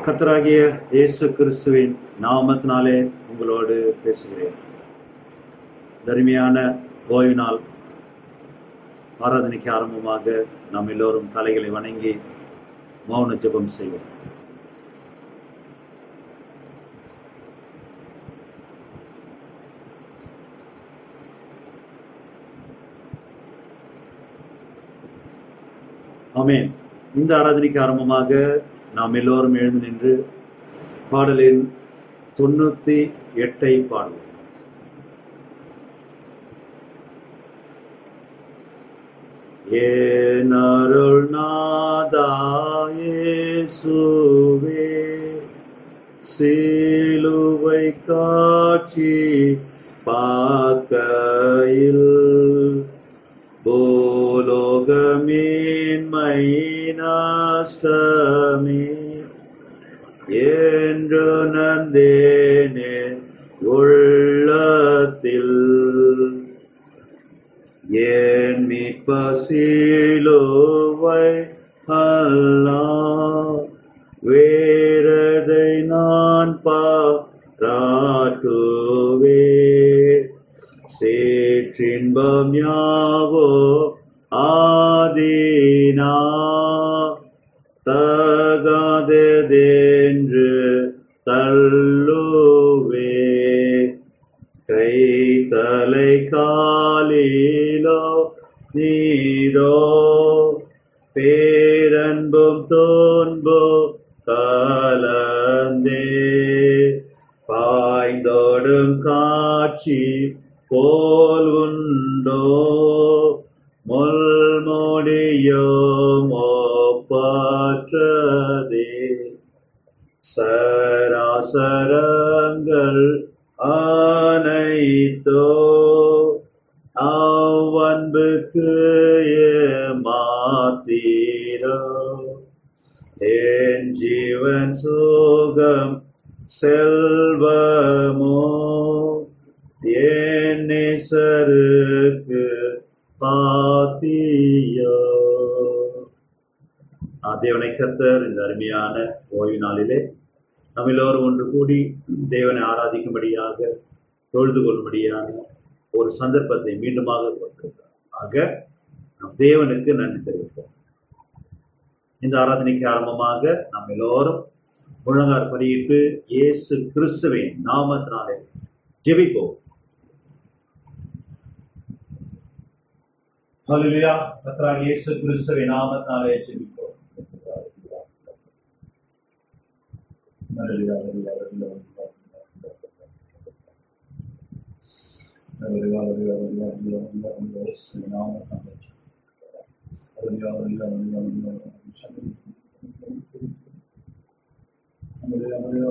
கத்தராகிய இயேசு கிறிஸ்துவின் நாமத்தினாலே உங்களோடு பேசுகிறேன் தருமையான ஓய்வு நாள் ஆராதனைக்கு ஆரம்பமாக நாம் எல்லோரும் தலைகளை வணங்கி மௌன ஜெபம் செய்வோம் ஆமென் இந்த ஆராதனைக்கு ஆரம்பமாக நாம் எல்லோரும் எழுந்து நின்று பாடலின் தொண்ணூத்தி எட்டை பாடுவோம் ஏன் அருள் நாதாயேசுவே சிலுவை காட்சி பார்க்கையில் பூலோகமேன்மை நஷ்டமே என்று நந்தேனே உள்ளத்தில் என் மீட்பசிலுவை அல்லா வேறதை நான் பாராட்டுவே சேற்றின்பம் யாவோ ஆதீனா தகாததென்று தள்ளுவே கை தலை காலிலோ நீதோ பேரன்பும் தோன்போ கலந்தே பாய்ந்தோடும் காட்சி போல் உண்டோ முள்மொழியோ மோப்பாற்றதே சராசரங்கள் அனைத்தோ அவ்வன்புக்கு ஏமாத்தீரோ என் ஜீவன் சுகம் செல்வமோ என் நேசருக்கு பாத்தியோ தேவனை கத்தர் இந்த அருமையான ஓய்வு நாளிலே நம்ம எல்லோரும் ஒன்று கூடி தேவனை ஆராதிக்கும்படியாக தொழுது கொள்ளும்படியான ஒரு சந்தர்ப்பத்தை மீண்டுமாக கொடுத்திருக்கிறார் ஆக நம் தேவனுக்கு நன்றி தெரிவிப்போம் இந்த ஆராதனைக்கு ஆரம்பமாக நாம் எல்லோரும் முழங்கார் படியிட்டு இயேசு கிறிஸ்துவின் நாமத்தினாலே ஜெபிப்போம் ஹalleluya கர்த்தராகிய இயேசு கிறிஸ்துவின் நாமத்தினாலே ஜெபிப்போம் ஹalleluya ஹalleluya ஹalleluya ஹalleluya ஹalleluya ஹalleluya ஹalleluya இயேசுவின் நாமத்தினாலே ஹalleluya ஹalleluya ஹalleluya ஹalleluya ஹalleluya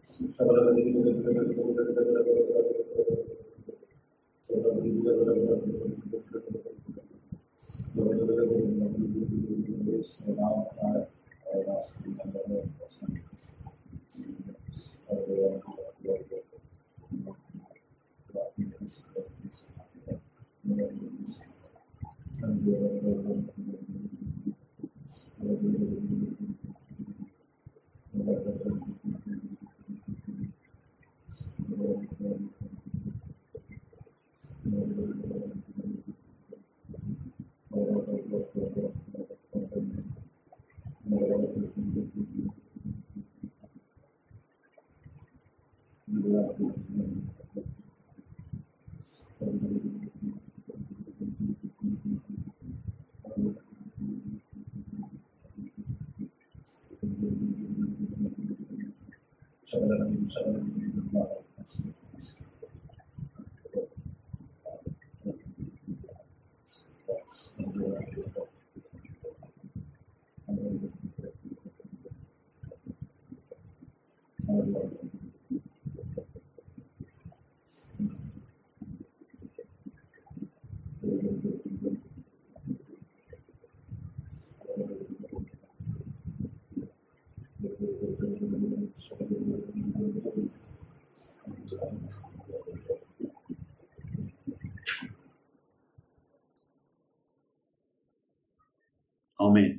ஆமென்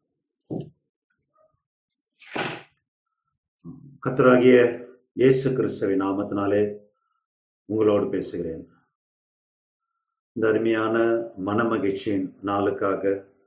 கர்த்தராகிய இயேசு கிறிஸ்துவின் நாமத்தினாலே உங்களோடு பேசுகிறேன் இந்த அருமையான மனமகிழ்ச்சியின் நாளுக்காக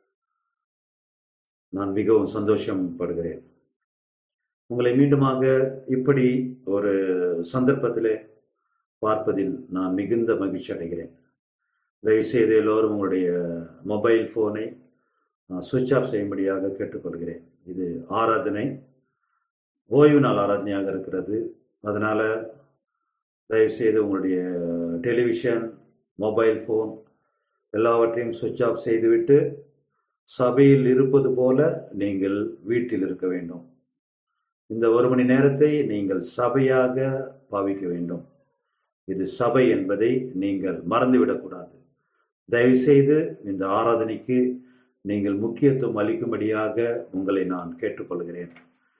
நான் மிகவும் சந்தோஷம் படுகிறேன் உங்களை மீண்டுமாக இப்படி ஒரு சந்தர்ப்பத்திலே பார்ப்பதில் நான் மிகுந்த மகிழ்ச்சி அடைகிறேன் தயவுசெய்து எல்லோரும் உங்களுடைய மொபைல் ஃபோனை சுவிட்ச் ஆஃப் செய்யும்படியாக கேட்டுக்கொள்கிறேன் இது ஆராதனை ஓய்வு நாள் ஆராதனையாக இருக்கிறது அதனால் தயவுசெய்து உங்களுடைய டெலிவிஷன் மொபைல் ஃபோன் எல்லாவற்றையும் சுவிட்ச் ஆஃப் செய்துவிட்டு சபையில் இருப்பது போல நீங்கள் வீட்டில் இருக்க வேண்டும் இந்த ஒரு மணி நேரத்தை நீங்கள் சபையாக பாவிக்க வேண்டும் இது சபை என்பதை நீங்கள் மறந்துவிடக்கூடாது தயவுசெய்து இந்த ஆராதனைக்கு நீங்கள் முக்கியத்துவம் அளிக்கும்படியாக உங்களை நான் கேட்டுக்கொள்கிறேன்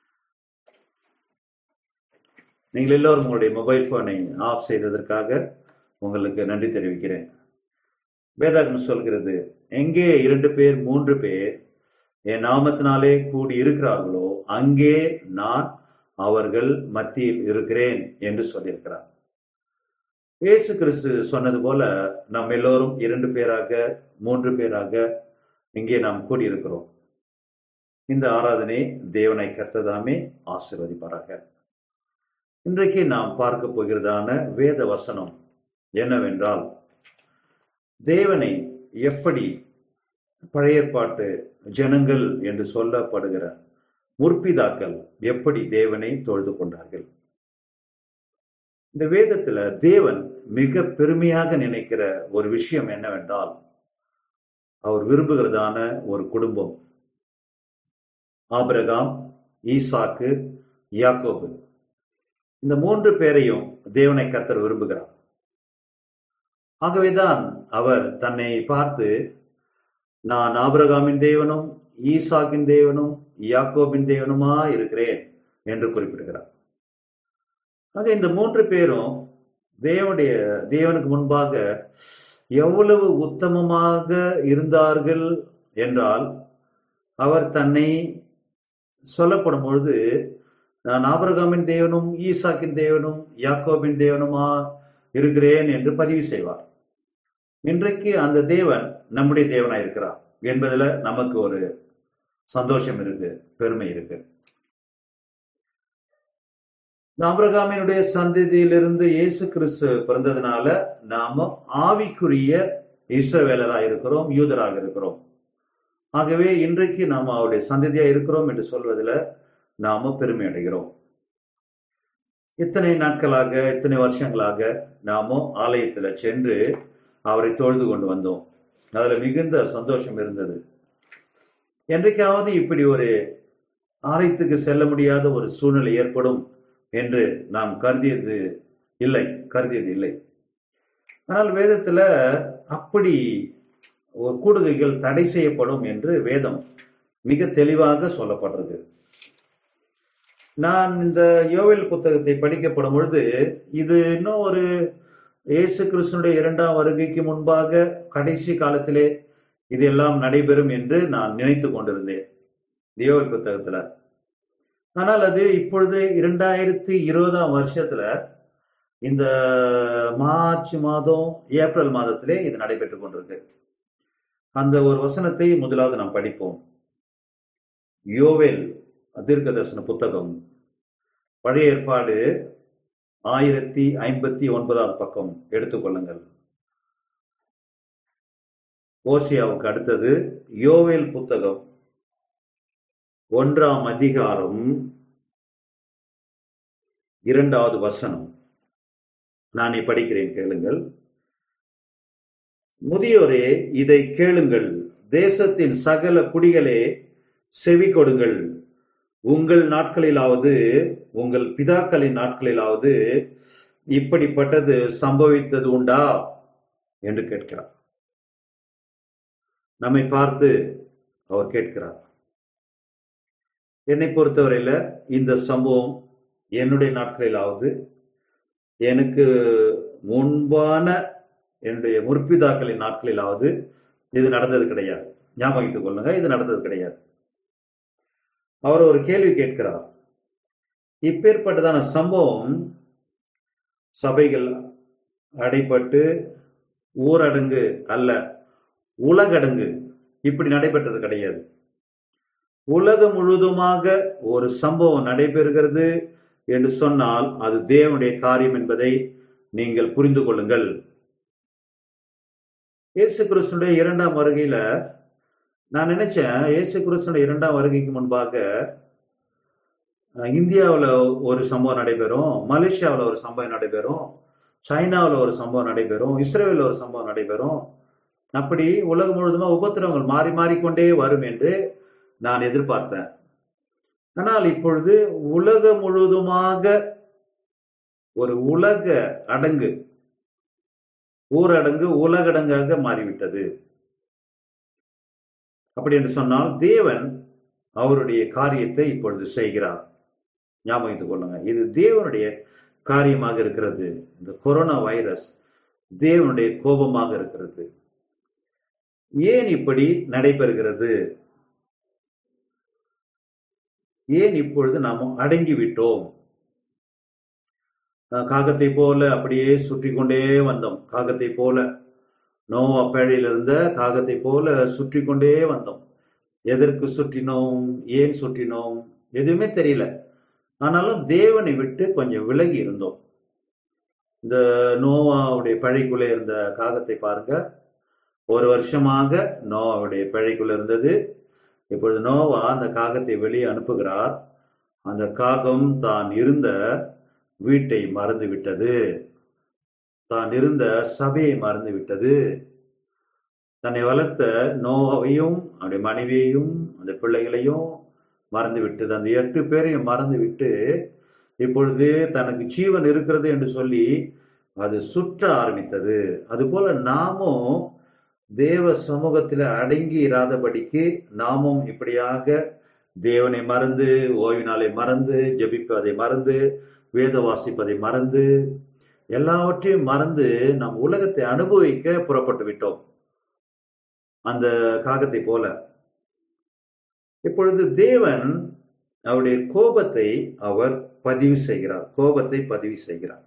நீங்கள் எல்லோரும் உங்களுடைய மொபைல் போனை ஆஃப் செய்ததற்காக உங்களுக்கு நன்றி தெரிவிக்கிறேன் வேதாகம் சொல்கிறது எங்கே இரண்டு பேர் மூன்று பேர் என் நாமத்தினாலே கூடி இருக்கிறார்களோ அங்கே நான் அவர்கள் மத்தியில் இருக்கிறேன் என்று சொல்லியிருக்கிறார் இயேசு கிறிஸ்து சொன்னது போல நாம் எல்லோரும் இரண்டு பேராக மூன்று பேராக இங்கே நாம் கூடியிருக்கிறோம் இந்த ஆராதனை தேவனை கர்த்ததாமே ஆசிர்வதிப்பாராக இன்றைக்கு நாம் பார்க்க போகிறதான வேத வசனம் என்னவென்றால் தேவனை எப்படி பழைய ஏற்பாட்டு ஜனங்கள் என்று சொல்லப்படுகிற முற்பிதாக்கள் எப்படி தேவனை தொழுது கொண்டார்கள் இந்த வேதத்துல தேவன் மிக பெருமையாக நினைக்கிற ஒரு விஷயம் என்னவென்றால் அவர் விரும்புகிறதான ஒரு குடும்பம் ஆபிரகாம் ஈசாக்கு யாக்கோபு இந்த மூன்று பேரையும் தேவனை கத்தர் விரும்புகிறார் ஆகவேதான் அவர் தன்னை பார்த்து நான் ஆபிரகாமின் தேவனும் ஈசாக்கின் தேவனும் யாக்கோபின் தேவனுமா இருக்கிறேன் என்று குறிப்பிடுகிறார் ஆக இந்த மூன்று பேரும் தேவனுடைய தேவனுக்கு முன்பாக எவ்வளவு உத்தமமாக இருந்தார்கள் என்றால் அவர் தன்னை சொல்லப்படும் பொழுது நான் ஆபரகாமின் தேவனும் ஈசாக்கின் தேவனும் யாக்கோபின் தேவனுமா இருக்கிறேன் என்று பதிவு செய்வார் இன்றைக்கு அந்த தேவன் நம்முடைய தேவனாய் இருக்கிறார் என்பதுல நமக்கு ஒரு சந்தோஷம் இருக்கு பெருமை இருக்கு ஆபிரகாமினுடைய சந்ததியிலிருந்து இயேசு கிறிஸ்து பிறந்ததுனால நாம ஆவிக்குரிய இஸ்ரவேலராக இருக்கிறோம் யூதராக இருக்கிறோம் ஆகவே இன்றைக்கு நாம் அவருடைய சந்ததியா இருக்கிறோம் என்று சொல்வதில் நாம பெருமை அடைகிறோம் இத்தனை நாட்களாக இத்தனை வருஷங்களாக நாம ஆலயத்துல சென்று அவரை தொழுது கொண்டு வந்தோம் அதுல மிகுந்த சந்தோஷம் இருந்தது என்றைக்காவது இப்படி ஒரு ஆலயத்துக்கு செல்ல முடியாத ஒரு சூழ்நிலை ஏற்படும் என்று நாம் கருதியது இல்லை கருதியது இல்லை ஆனால் வேதத்துல அப்படி ஒரு கூடுகைகள் தடை செய்யப்படும் என்று வேதம் மிக தெளிவாக சொல்லப்படுறது நான் இந்த யோவேல் புத்தகத்தை படிக்கப்படும் பொழுது இது இன்னும் ஒரு இயேசு கிறிஸ்துனுடைய இரண்டாம் வருகைக்கு முன்பாக கடைசி காலத்திலே இது எல்லாம் நடைபெறும் என்று நான் நினைத்து கொண்டிருந்தேன் யோவேல் புத்தகத்துல ஆனால் அது இப்பொழுது இரண்டாயிரத்தி இருபதாம் வருஷத்துல இந்த மார்ச் மாதம் ஏப்ரல் மாதத்திலே இது நடைபெற்றுக் கொண்டிருக்கு அந்த ஒரு வசனத்தை முதலாவது நாம் படிப்போம் யோவேல் தீர்க்க தரிசன புத்தகம் பழைய ஏற்பாடு ஆயிரத்தி ஐம்பத்தி ஒன்பதாவது பக்கம் எடுத்துக்கொள்ளுங்கள் ஓசியாவுக்கு அடுத்தது யோவேல் புத்தகம் ஒன்றாம் அதிகாரம் இரண்டாவது வசனம் நானே படிக்கிறேன் கேளுங்கள் முதியோரே இதை கேளுங்கள் தேசத்தின் சகல குடிகளே செவி கொடுங்கள் உங்கள் நாட்களிலாவது உங்கள் பிதாக்களின் நாட்களிலாவது இப்படிப்பட்டது சம்பவித்தது உண்டா என்று கேட்கிறார் நம்மை பார்த்து அவர் கேட்கிறார் என்னை பொறுத்தவரையில இந்த சம்பவம் என்னுடைய நாட்களிலாவது எனக்கு முன்பான என்னுடைய முற்பிதாக்களின் நாட்களிலாவது இது நடந்தது கிடையாது ஞாபகித்துக் கொள்ளுங்க இது நடந்தது கிடையாது அவர் ஒரு கேள்வி கேட்கிறார் இப்பேற்பட்டதான சம்பவம் சபைகள் அடைப்பட்டு ஊரடங்கு அல்ல உலகடங்கு இப்படி நடைபெற்றது கிடையாது உலகம் முழுவதுமாக ஒரு சம்பவம் நடைபெறுகிறது என்று சொன்னால் அது தேவனுடைய காரியம் என்பதை நீங்கள் புரிந்து கொள்ளுங்கள் இயேசு கிறிஸ்துடைய இரண்டாம் வருகையில நான் நினைச்சேன் இயேசு கிறிஸ்துடைய இரண்டாம் வருகைக்கு முன்பாக இந்தியாவில் ஒரு சம்பவம் நடைபெறும் மலேசியாவில் ஒரு சம்பவம் நடைபெறும் சைனாவில் ஒரு சம்பவம் நடைபெறும் இஸ்ரேலில் ஒரு சம்பவம் நடைபெறும் அப்படி உலகம் முழுதுமா உபத்திரவங்கள் மாறி மாறிக்கொண்டே வரும் என்று நான் எதிர்பார்த்தேன் ஆனால் இப்பொழுது உலகம் முழுவதுமாக ஒரு உலக அடங்கு ஊரடங்கு உலகடங்காக மாறிவிட்டது அப்படி என்று சொன்னால் தேவன் அவருடைய காரியத்தை இப்பொழுது செய்கிறார் ஞாபகித்துக் கொள்ளுங்க இது தேவனுடைய காரியமாக இருக்கிறது இந்த கொரோனா வைரஸ் தேவனுடைய கோபமாக இருக்கிறது ஏன் இப்படி நடைபெறுகிறது ஏன் இப்பொழுது நாம் அடங்கி விட்டோம் காகத்தை போல அப்படியே சுற்றி கொண்டே வந்தோம் காகத்தை போல நோவா பேழையில் இருந்த காகத்தை போல சுற்றி கொண்டே வந்தோம் எதற்கு சுற்றினோம் ஏன் சுற்றினோம் எதுவுமே தெரியல ஆனாலும் தேவனை விட்டு கொஞ்சம் விலகி இருந்தோம் இந்த நோவாவுடைய பழைக்குள்ளே இருந்த காகத்தை பாருங்க ஒரு வருஷமாக நோவாவுடைய பழைக்குள்ள இருந்தது இப்பொழுது நோவா அந்த காகத்தை வெளியே அனுப்புகிறார் அந்த காகம் தான் இருந்த வீட்டை மறந்து விட்டது தான் இருந்த சபையை மறந்து விட்டது தன்னை வளர்த்த நோவாவையும் அவருடைய மனைவியையும் அந்த பிள்ளைகளையும் மறந்து விட்டது அந்த எட்டு பேரையும் மறந்து விட்டு இப்பொழுது தனக்கு ஜீவன் இருக்கிறது என்று சொல்லி அது சுற்ற ஆரம்பித்தது அதுபோல நாமும் தேவ சமூகத்தில் அடங்கி இராதபடிக்கு நாமும் இப்படியாக தேவனை மறந்து ஓய்வு நாளை மறந்து ஜபிப்பதை மறந்து வேத வாசிப்பதை மறந்து எல்லாவற்றையும் மறந்து நாம் உலகத்தை அனுபவிக்க புறப்பட்டு விட்டோம் அந்த காகத்தை போல இப்பொழுது தேவன் அவருடைய கோபத்தை அவர் பதிவு செய்கிறார் கோபத்தை பதிவு செய்கிறார்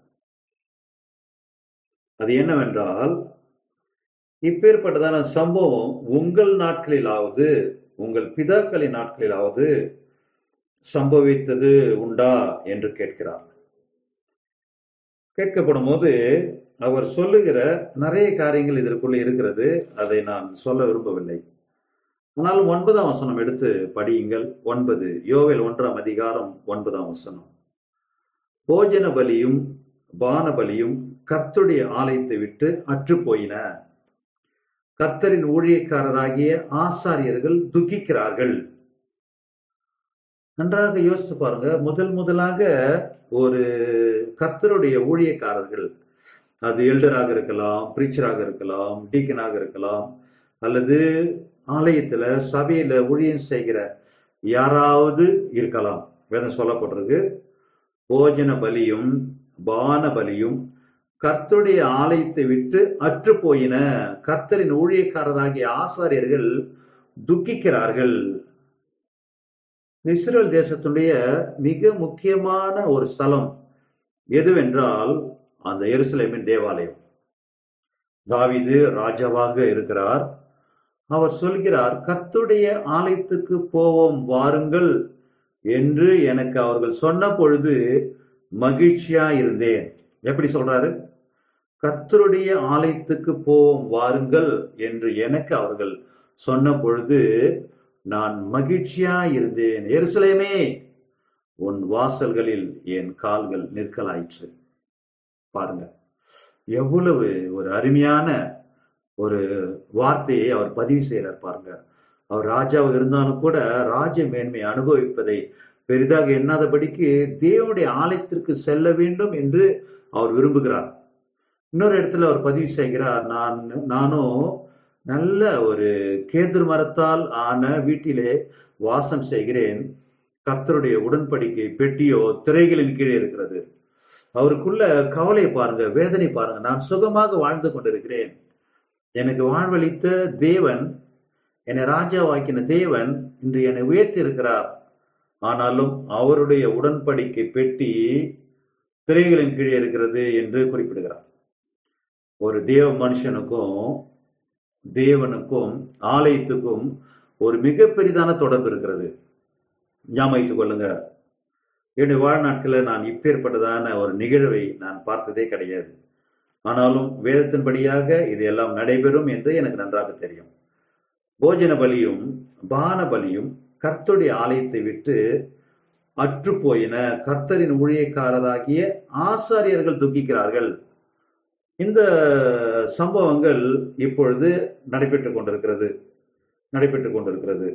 அது என்னவென்றால் இப்பேற்பட்டதான சம்பவம் உங்கள் நாட்களிலாவது உங்கள் பிதாக்களின் நாட்களிலாவது சம்பவித்தது உண்டா என்று கேட்கிறார் கேட்கப்படும் போது அவர் சொல்லுகிற நிறைய காரியங்கள் இதற்குள்ள இருக்கிறது அதை நான் சொல்ல விரும்பவில்லை ஆனாலும் ஒன்பதாம் வசனம் எடுத்து படியுங்கள் ஒன்பது யோவேல் ஒன்றாம் அதிகாரம் ஒன்பதாம் வசனம் போஜன பலியும் பான பலியும் கர்த்துடைய ஆலயத்தை விட்டு அற்று போயின கர்த்தரின் ஊழியக்காரராகிய ஆசாரியர்கள் துக்கிக்கிறார்கள் நன்றாக யோசித்து பாருங்க முதல் முதலாக ஒரு கர்த்தருடைய ஊழியக்காரர்கள் அது எல்டராக இருக்கலாம் பிரீச்சராக இருக்கலாம் டீக்கனாக இருக்கலாம் அல்லது ஆலயத்துல சபையில ஊழியம் செய்கிற யாராவது இருக்கலாம் வேதம் சொல்லப்பட்டிருக்கு போஜன பலியும் பான பலியும் கர்த்தருடைய ஆலயத்தை விட்டு அற்று போயின கர்த்தரின் ஊழியக்காரராகிய ஆசாரியர்கள் துக்கிக்கிறார்கள் இஸ்ரேல் தேசத்துடைய மிக முக்கியமான ஒரு ஸ்தலம் எதுவென்றால் அந்த எருசலேமின் தேவாலயம் தாவீது ராஜாவாக இருக்கிறார் அவர் சொல்கிறார் கர்த்தருடைய ஆலயத்துக்கு போவோம் வாருங்கள் என்று எனக்கு அவர்கள் சொன்ன பொழுது மகிழ்ச்சியா இருந்தேன் எப்படி சொல்றாரு கர்த்தருடைய ஆலயத்துக்கு போவோம் வாருங்கள் என்று எனக்கு அவர்கள் சொன்ன பொழுது நான் மகிழ்ச்சியா இருந்தேன் எருசலேமே உன் வாசல்களில் என் கால்கள் நிற்கலாயிற்று பாருங்க எவ்வளவு ஒரு அருமையான ஒரு வார்த்தையை அவர் பதிவு செய்யறார் பாருங்க அவர் ராஜாவாக இருந்தாலும் கூட ராஜ மேன்மை அனுபவிப்பதை பெரிதாக எண்ணாதபடிக்கு தேவனுடைய ஆலயத்திற்கு செல்ல வேண்டும் என்று அவர் விரும்புகிறார் இன்னொரு இடத்துல அவர் பதிவு செய்கிறார் நான் நானும் நல்ல ஒரு கேதுர் மரத்தால் ஆன வீட்டிலே வாசம் செய்கிறேன் கர்த்தருடைய உடன்படிக்கை பெட்டியோ திரைகளின் கீழே இருக்கிறது அவருக்குள்ள கவலை பாருங்க வேதனை பாருங்க நான் சுகமாக வாழ்ந்து கொண்டிருக்கிறேன் எனக்கு வாழ்வளித்த தேவன் என்னை ராஜாவாக்கின தேவன் இன்று என்னை உயர்த்தி இருக்கிறார் ஆனாலும் அவருடைய உடன்படிக்கை பெட்டி திரைகளின் கீழே இருக்கிறது என்று குறிப்பிடுகிறார் ஒரு தேவ மனுஷனுக்கும் தேவனுக்கும் ஆலயத்துக்கும் ஒரு மிக பெரிதான தொடர்பு இருக்கிறது ஞாபகித்துக் கொள்ளுங்க என்னுடைய வாழ்நாட்களில் நான் இப்பேற்பட்டதான ஒரு நிகழ்வை நான் பார்த்ததே கிடையாது ஆனாலும் வேதத்தின்படியாக இது எல்லாம் நடைபெறும் என்று எனக்கு நன்றாக தெரியும் போஜன பலியும் பான பலியும் கர்த்தருடைய ஆலயத்தை விட்டு அற்று போயின கர்த்தரின் ஊழியக்காரராகிய ஆசாரியர்கள் துக்கிக்கிறார்கள் இந்த சம்பவங்கள் இப்பொழுது நடைபெற்றுக் கொண்டிருக்கிறது நடைபெற்றுக் கொண்டிருக்கிறது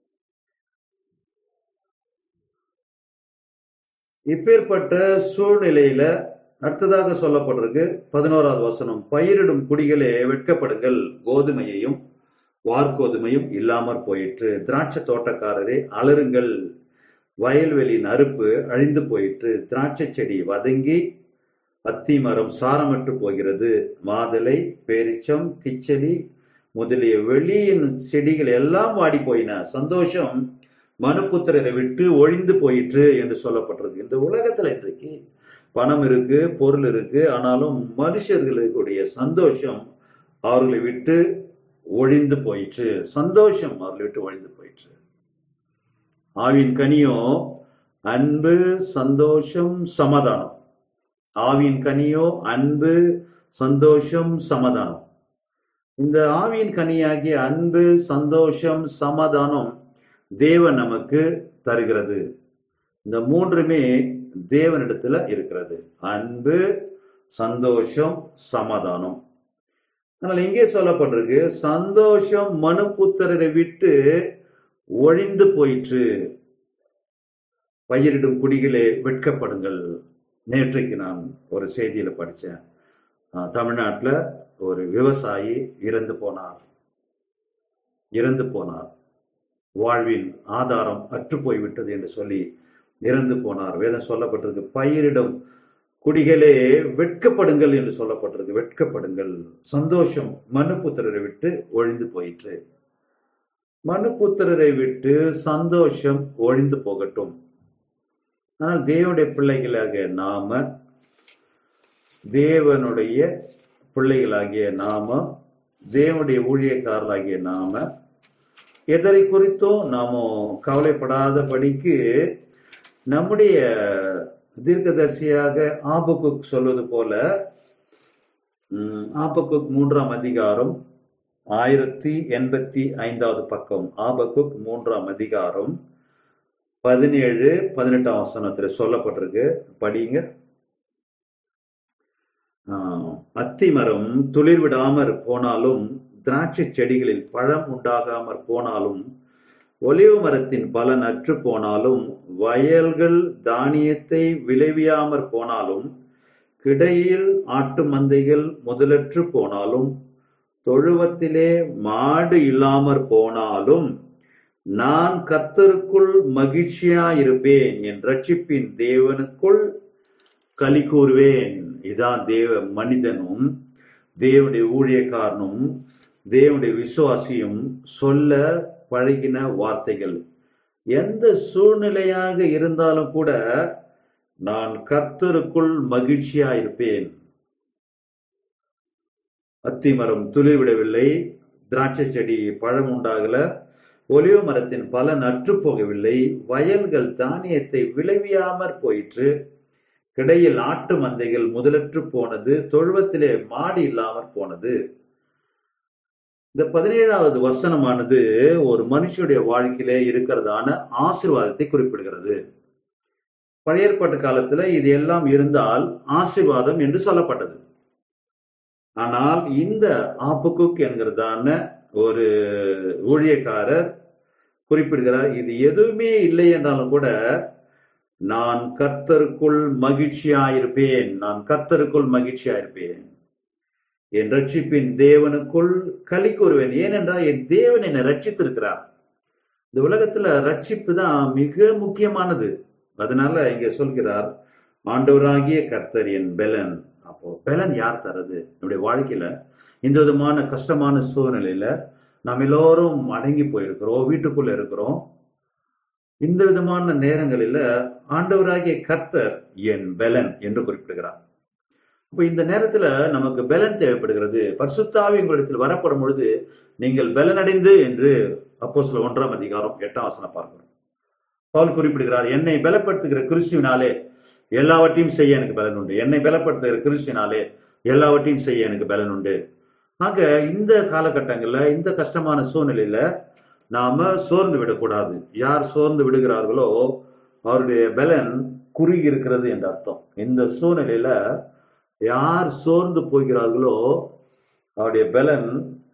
இப்பேற்பட்ட சூழ்நிலையில அடுத்ததாக சொல்லப்பட்டிருக்கு பதினோராவது வசனம் பயிரிடும் குடிகளே வெட்கப்படுங்கள் கோதுமையையும் வார்கோதுமையும் இல்லாமற் போயிற்று திராட்சை தோட்டக்காரரே அலருங்கள் வயல்வெளியின் அறுப்பு அழிந்து போயிற்று திராட்சை செடி வதங்கி அத்தி மரம் சாரமற்று போகிறது மாதுளை பேரிச்சம் கிச்சலி முதலிய வெளியின் செடிகள் எல்லாம் வாடி போயின சந்தோஷம் மனுப்புத்திரரை விட்டு ஒழிந்து போயிற்று என்று சொல்லப்பட்டிருக்கு இந்த உலகத்துல இன்றைக்கு பணம் இருக்கு பொருள் இருக்கு ஆனாலும் மனுஷர்களுடைய சந்தோஷம் அவர்களை விட்டு ஒழிந்து போயிற்று சந்தோஷம் அவர்களை விட்டு ஒழிந்து போயிற்று ஆவின் கனியோ அன்பு சந்தோஷம் சமாதானம் ஆவியின் கனியோ அன்பு சந்தோஷம் சமாதானம் இந்த ஆவியின் கனியாகிய அன்பு சந்தோஷம் சமாதானம் தேவன் நமக்கு தருகிறது இந்த மூன்றுமே தேவனிடத்துல இருக்கிறது அன்பு சந்தோஷம் சமாதானம் ஆனால் இங்கே சொல்லப்பட்டிருக்கு சந்தோஷம் மனுப்புத்திரரை விட்டு ஒழிந்து போயிற்று பயிரிடும் குடிகளே வெட்கப்படுங்கள் நேற்றைக்கு நான் ஒரு செய்தியில படித்தேன் தமிழ்நாட்டில் ஒரு விவசாயி இறந்து போனார் இறந்து போனார் வாழ்வின் ஆதாரம் அற்று போய்விட்டது என்று சொல்லி இறந்து போனார் வேதம் சொல்லப்பட்டிருக்கு பயிரிடும் குடிகளே வெட்கப்படுங்கள் என்று சொல்லப்பட்டிருக்கு வெட்கப்படுங்கள் சந்தோஷம் மனுப்புத்திரரை விட்டு ஒழிந்து போயிற்று மனுப்புத்திரரை விட்டு சந்தோஷம் ஒழிந்து போகட்டும் ஆனால் தேவனுடைய பிள்ளைகளாகிய நாம தேவனுடைய பிள்ளைகளாகிய நாம தேவனுடைய ஊழியக்காரர்களாகிய நாம எதனை குறித்தும் நாம கவலைப்படாதபடிக்கு நம்முடைய தீர்க்கதரிசியாக ஆபகுக் சொல்வது போல ஆபகுக் மூன்றாம் அதிகாரம் ஆயிரத்தி எண்பத்தி ஐந்தாவது பக்கம் ஆபகுக் மூன்றாம் அதிகாரம் பதினேழு பதினெட்டாம் வசனத்துல சொல்லப்பட்டிருக்கு படிங்க அத்தி மரம் துளிர் விடாமற் போனாலும் திராட்சை செடிகளில் பழம் உண்டாகாமற் போனாலும் ஒலிவு மரத்தின் பலன் அற்று போனாலும் வயல்கள் தானியத்தை விளைவியாமற் போனாலும் கிடையில் ஆட்டு மந்தைகள் முதலற்று போனாலும் தொழுவத்திலே மாடு இல்லாமற் போனாலும் நான் கர்த்தருக்குள் மகிழ்ச்சியாயிருப்பேன் என் ரட்சிப்பின் தேவனுக்குள் களி கூறுவேன் இதான் தேவ மனிதனும் தேவனுடைய ஊழியக்காரனும் தேவனுடைய விசுவாசியும் சொல்ல பழகின வார்த்தைகள் எந்த சூழ்நிலையாக இருந்தாலும் கூட நான் கர்த்தருக்குள் மகிழ்ச்சியாயிருப்பேன் அத்திமரம் துளிர் விடவில்லை திராட்சை செடி பழம் உண்டாகல ஒலிவ மரத்தின் பலன் அற்று போகவில்லை வயல்கள் தானியத்தை விளைவியாமற் போயிற்று கிடையில் ஆட்டு மந்தைகள் முதலற்று போனது தொழுவத்திலே மாடு இல்லாமற் போனது இந்த பதினேழாவது வசனமானது ஒரு மனுஷனுடைய வாழ்க்கையிலே இருக்கிறதான ஆசீர்வாதத்தை குறிப்பிடுகிறது பழைய ஏற்பாட்டு காலத்துல இது எல்லாம் இருந்தால் ஆசீர்வாதம் என்று சொல்லப்பட்டது ஆனால் இந்த ஆப்புக்குக் என்கிறதான ஒரு ஊழியக்காரர் குறிப்பிடுகிறார் இது எதுவுமே இல்லை என்றாலும் கூட நான் கர்த்தருக்குள் மகிழ்ச்சியாயிருப்பேன் நான் கர்த்தருக்குள் மகிழ்ச்சியாயிருப்பேன் என் ரட்சிப்பின் தேவனுக்குள் களி கூறுவேன் ஏனென்றால் என் தேவன் என்னை ரட்சித்திருக்கிறார் இந்த உலகத்துல ரட்சிப்பு தான் மிக முக்கியமானது அதனால இங்க சொல்கிறார் ஆண்டவராகிய கர்த்தர் என் பெலன் அப்போ பெலன் யார் தரது என்னுடைய வாழ்க்கையில இந்த விதமான கஷ்டமான சூழ்நிலையில நாம் எல்லோரும் அடங்கி போயிருக்கிறோம் வீட்டுக்குள்ள இருக்கிறோம் இந்த விதமான நேரங்களில ஆண்டவராகிய கர்த்தர் என் பெலன் என்று குறிப்பிடுகிறார் அப்ப இந்த நேரத்துல நமக்கு பெலன் தேவைப்படுகிறது பரிசுத்தாவி உங்களிடத்தில் வரப்படும் பொழுது நீங்கள் பெலனடைந்து என்று அப்போ சில ஒன்றாம் அதிகாரம் எட்டாம் வசனம் பார்க்கிறோம் பவுல் குறிப்பிடுகிறார் என்னை பலப்படுத்துகிற கிறிஸ்துவினாலே எல்லாவற்றையும் செய்ய எனக்கு பலன் உண்டு என்னை பலப்படுத்துகிற கிறிஸ்துவினாலே எல்லாவற்றையும் செய்ய எனக்கு பலன் உண்டு ஆக இந்த காலகட்டங்கள்ல இந்த கஷ்டமான சூழ்நிலையில நாம சோர்ந்து விடக்கூடாது யார் சோர்ந்து விடுகிறார்களோ அவருடைய பலன் குறுகி இருக்கிறது என்ற அர்த்தம் இந்த சூழ்நிலையில யார் சோர்ந்து போகிறார்களோ அவருடைய பலன்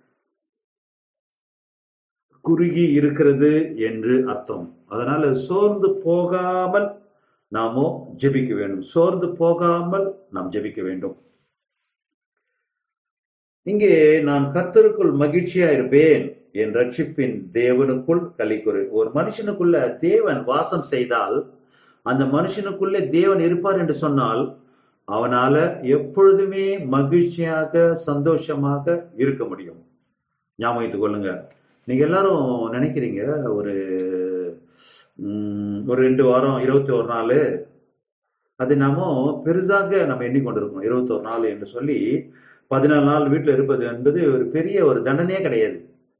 குறுகி இருக்கிறது என்று அர்த்தம் அதனால சோர்ந்து போகாமல் நாமோ ஜெபிக்க வேண்டும் சோர்ந்து போகாமல் நாம் ஜெபிக்க வேண்டும் இங்கே நான் கர்த்தருக்குள் மகிழ்ச்சியா இருப்பேன் என் ரட்சிப்பின் தேவனுக்குள் கலிக்குறு ஒரு மனுஷனுக்குள்ள தேவன் வாசம் செய்தால் அந்த மனுஷனுக்குள்ளே தேவன் இருப்பார் என்று சொன்னால் அவனால எப்பொழுதுமே மகிழ்ச்சியாக சந்தோஷமாக இருக்க முடியும் ஞாபகம் வைத்துக் கொள்ளுங்க நீங்க எல்லாரும் நினைக்கிறீங்க ஒரு ம், ஒரு ரெண்டு வாரம் இருபத்தி ஒரு நாள் அது நாம பெருசாக நம்ம எண்ணிக்கொண்டிருக்கோம் இருபத்தி ஒரு நாள் என்று சொல்லி பதினாலு நாள் வீட்டில் இருப்பது என்பது ஒரு பெரிய ஒரு தண்டனையே கிடையாது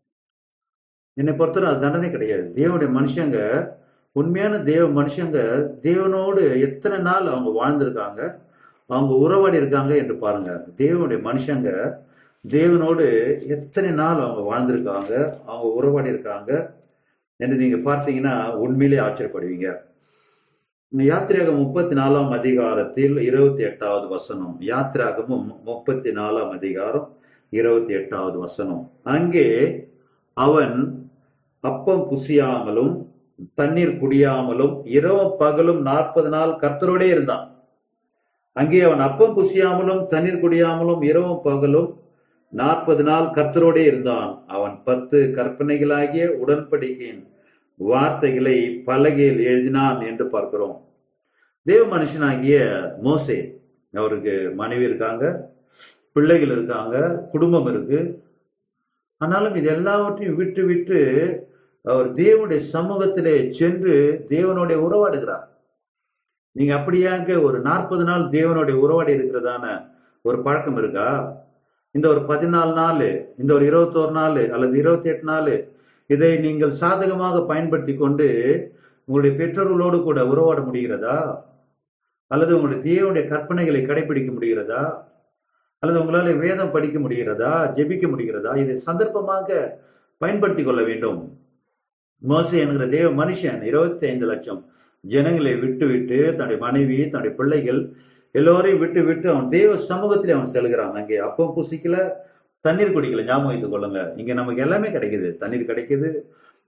என்னை பொறுத்தவரை அது தண்டனை கிடையாது தேவனுடைய மனுஷங்க உண்மையான தேவ மனுஷங்க தேவனோடு எத்தனை நாள் அவங்க வாழ்ந்திருக்காங்க அவங்க உறவாடி இருக்காங்க என்று பாருங்க தேவனுடைய மனுஷங்க தேவனோடு எத்தனை நாள் அவங்க வாழ்ந்திருக்காங்க அவங்க உறவாடி இருக்காங்க என்று நீங்க பார்த்தீங்கன்னா உண்மையிலே ஆச்சரியப்படுவீங்க இந்த யாத்திராகம் முப்பத்தி நாலாம் அதிகாரத்தில் இருபத்தி எட்டாவது வசனம் யாத்திராகமும் முப்பத்தி நாலாம் அதிகாரம் இருபத்தி எட்டாவது வசனம் அங்கே அவன் அப்பம் புசியாமலும் தண்ணீர் குடியாமலும் இரவும் பகலும் நாற்பது நாள் கர்த்தரோடே இருந்தான் அங்கே அவன் அப்பம் புசியாமலும் தண்ணீர் குடியாமலும் இரவும் பகலும் நாற்பது நாள் கர்த்தரோடே இருந்தான் அவன் பத்து கற்பனைகளாகிய உடன்படிக்கையின் வார்த்தைகளை பலகையில் எழுதினான் என்று பார்க்கிறோம் தேவ மனுஷனாகிய மோசே அவருக்கு மனைவி இருக்காங்க பிள்ளைகள் இருக்காங்க குடும்பம் இருக்கு ஆனாலும் இது எல்லாவற்றையும் விட்டு விட்டு அவர் தேவனுடைய சமூகத்திலே சென்று தேவனுடைய உறவாடுகிறார் நீங்க அப்படியாக ஒரு நாற்பது நாள் தேவனுடைய உறவாடி இருக்கிறதான ஒரு பழக்கம் இருக்கா இந்த ஒரு பதினாலு நாள் இந்த ஒரு இருபத்தோரு நாள் அல்லது இருபத்தி எட்டு நாள் இதை நீங்கள் சாதகமாக பயன்படுத்தி கொண்டு உங்களுடைய பெற்றோர்களோடு கூட உறவாட முடிகிறதா அல்லது உங்களுடைய தேவனுடைய கற்பனைகளை கடைபிடிக்க முடிகிறதா அல்லது உங்களால வேதம் படிக்க முடிகிறதா ஜெபிக்க முடிகிறதா இதை சந்தர்ப்பமாக பயன்படுத்தி கொள்ள வேண்டும் மோசே என்கிற தேவ மனுஷன் இருபத்தி ஐந்து லட்சம் ஜனங்களை விட்டு விட்டு தன்னுடைய மனைவி தன்னுடைய பிள்ளைகள் எல்லோரையும் விட்டு விட்டு அவன் தேவ சமூகத்திலே அவன் செல்கிறான் அங்கே அப்பம் புசிக்கல தண்ணீர் குடிக்கல ஞாபகம் வைத்துக் கொள்ளுங்க இங்க நமக்கு எல்லாமே கிடைக்குது தண்ணீர் கிடைக்குது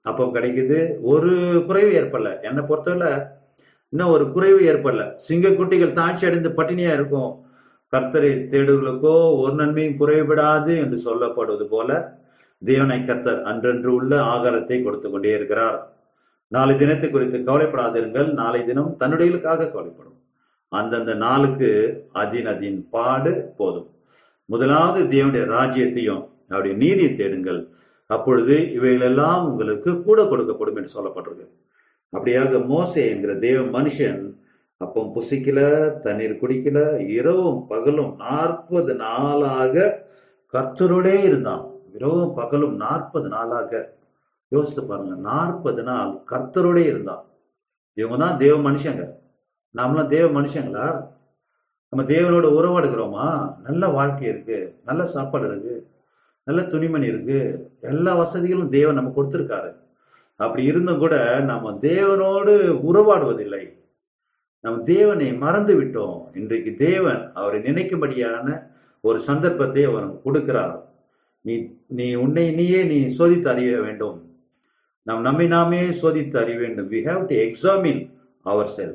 அப்பம் கிடைக்குது ஒரு குறைவு ஏற்படல என்னை பொறுத்தவரை இன்னும் ஒரு குறைவு ஏற்படல சிங்கக்குட்டிகள் தாட்சி அடைந்து பட்டினியா இருக்கும் கர்த்தரை தேடுகளுக்கோ ஒரு நன்மையும் குறைவிடாது என்று சொல்லப்படுவது போல தேவனை கர்த்தர் அன்றன்று உள்ள ஆகாரத்தை கொடுத்து கொண்டே இருக்கிறார் நாளை தினத்தை குறித்து கவலைப்படாதிருங்கள் நாளை தினம் தன்னுடையலுக்காக கவலைப்படும் அந்தந்த நாளுக்கு அதின் அதின் பாடு போதும் முதலாவது தேவனுடைய ராஜ்யத்தையும் அவருடைய நீதியை தேடுங்கள் அப்பொழுது இவைகளெல்லாம் உங்களுக்கு கூட கொடுக்கப்படும் என்று சொல்லப்பட்டிருக்கு அப்படியாக மோசே என்கிற தேவ மனுஷன் அப்பம் புசிக்கல தண்ணீர் குடிக்கல இரவும் பகலும் நாற்பது நாளாக கர்த்தரோடே இருந்தான் இரவும் பகலும் நாற்பது நாளாக யோசித்து பாருங்க நாற்பது நாள் கர்த்தரோடே இருந்தான் இவங்க தான் தேவ மனுஷங்க நாமெல்லாம் தேவ மனுஷங்களா நம்ம தேவனோட உறவாடுகிறோமா நல்ல வாழ்க்கை இருக்கு நல்ல சாப்பாடு இருக்கு நல்ல துணிமணி இருக்கு எல்லா வசதிகளும் தேவன் நம்ம கொடுத்திருக்காரு அப்படி இருந்தும் கூட நம்ம தேவனோடு உறவாடுவதில்லை நம்ம தேவனை மறந்து விட்டோம் இன்றைக்கு தேவன் அவரை நினைக்கும்படியான ஒரு சந்தர்ப்பத்தை அவர் நமக்கு கொடுக்கிறார் நீ நீ உன்னை நீயே நீ சோதித்து அறிய வேண்டும் நாம் நம்மை நாமே சோதித்து அறிய வேண்டும் we have to examine our self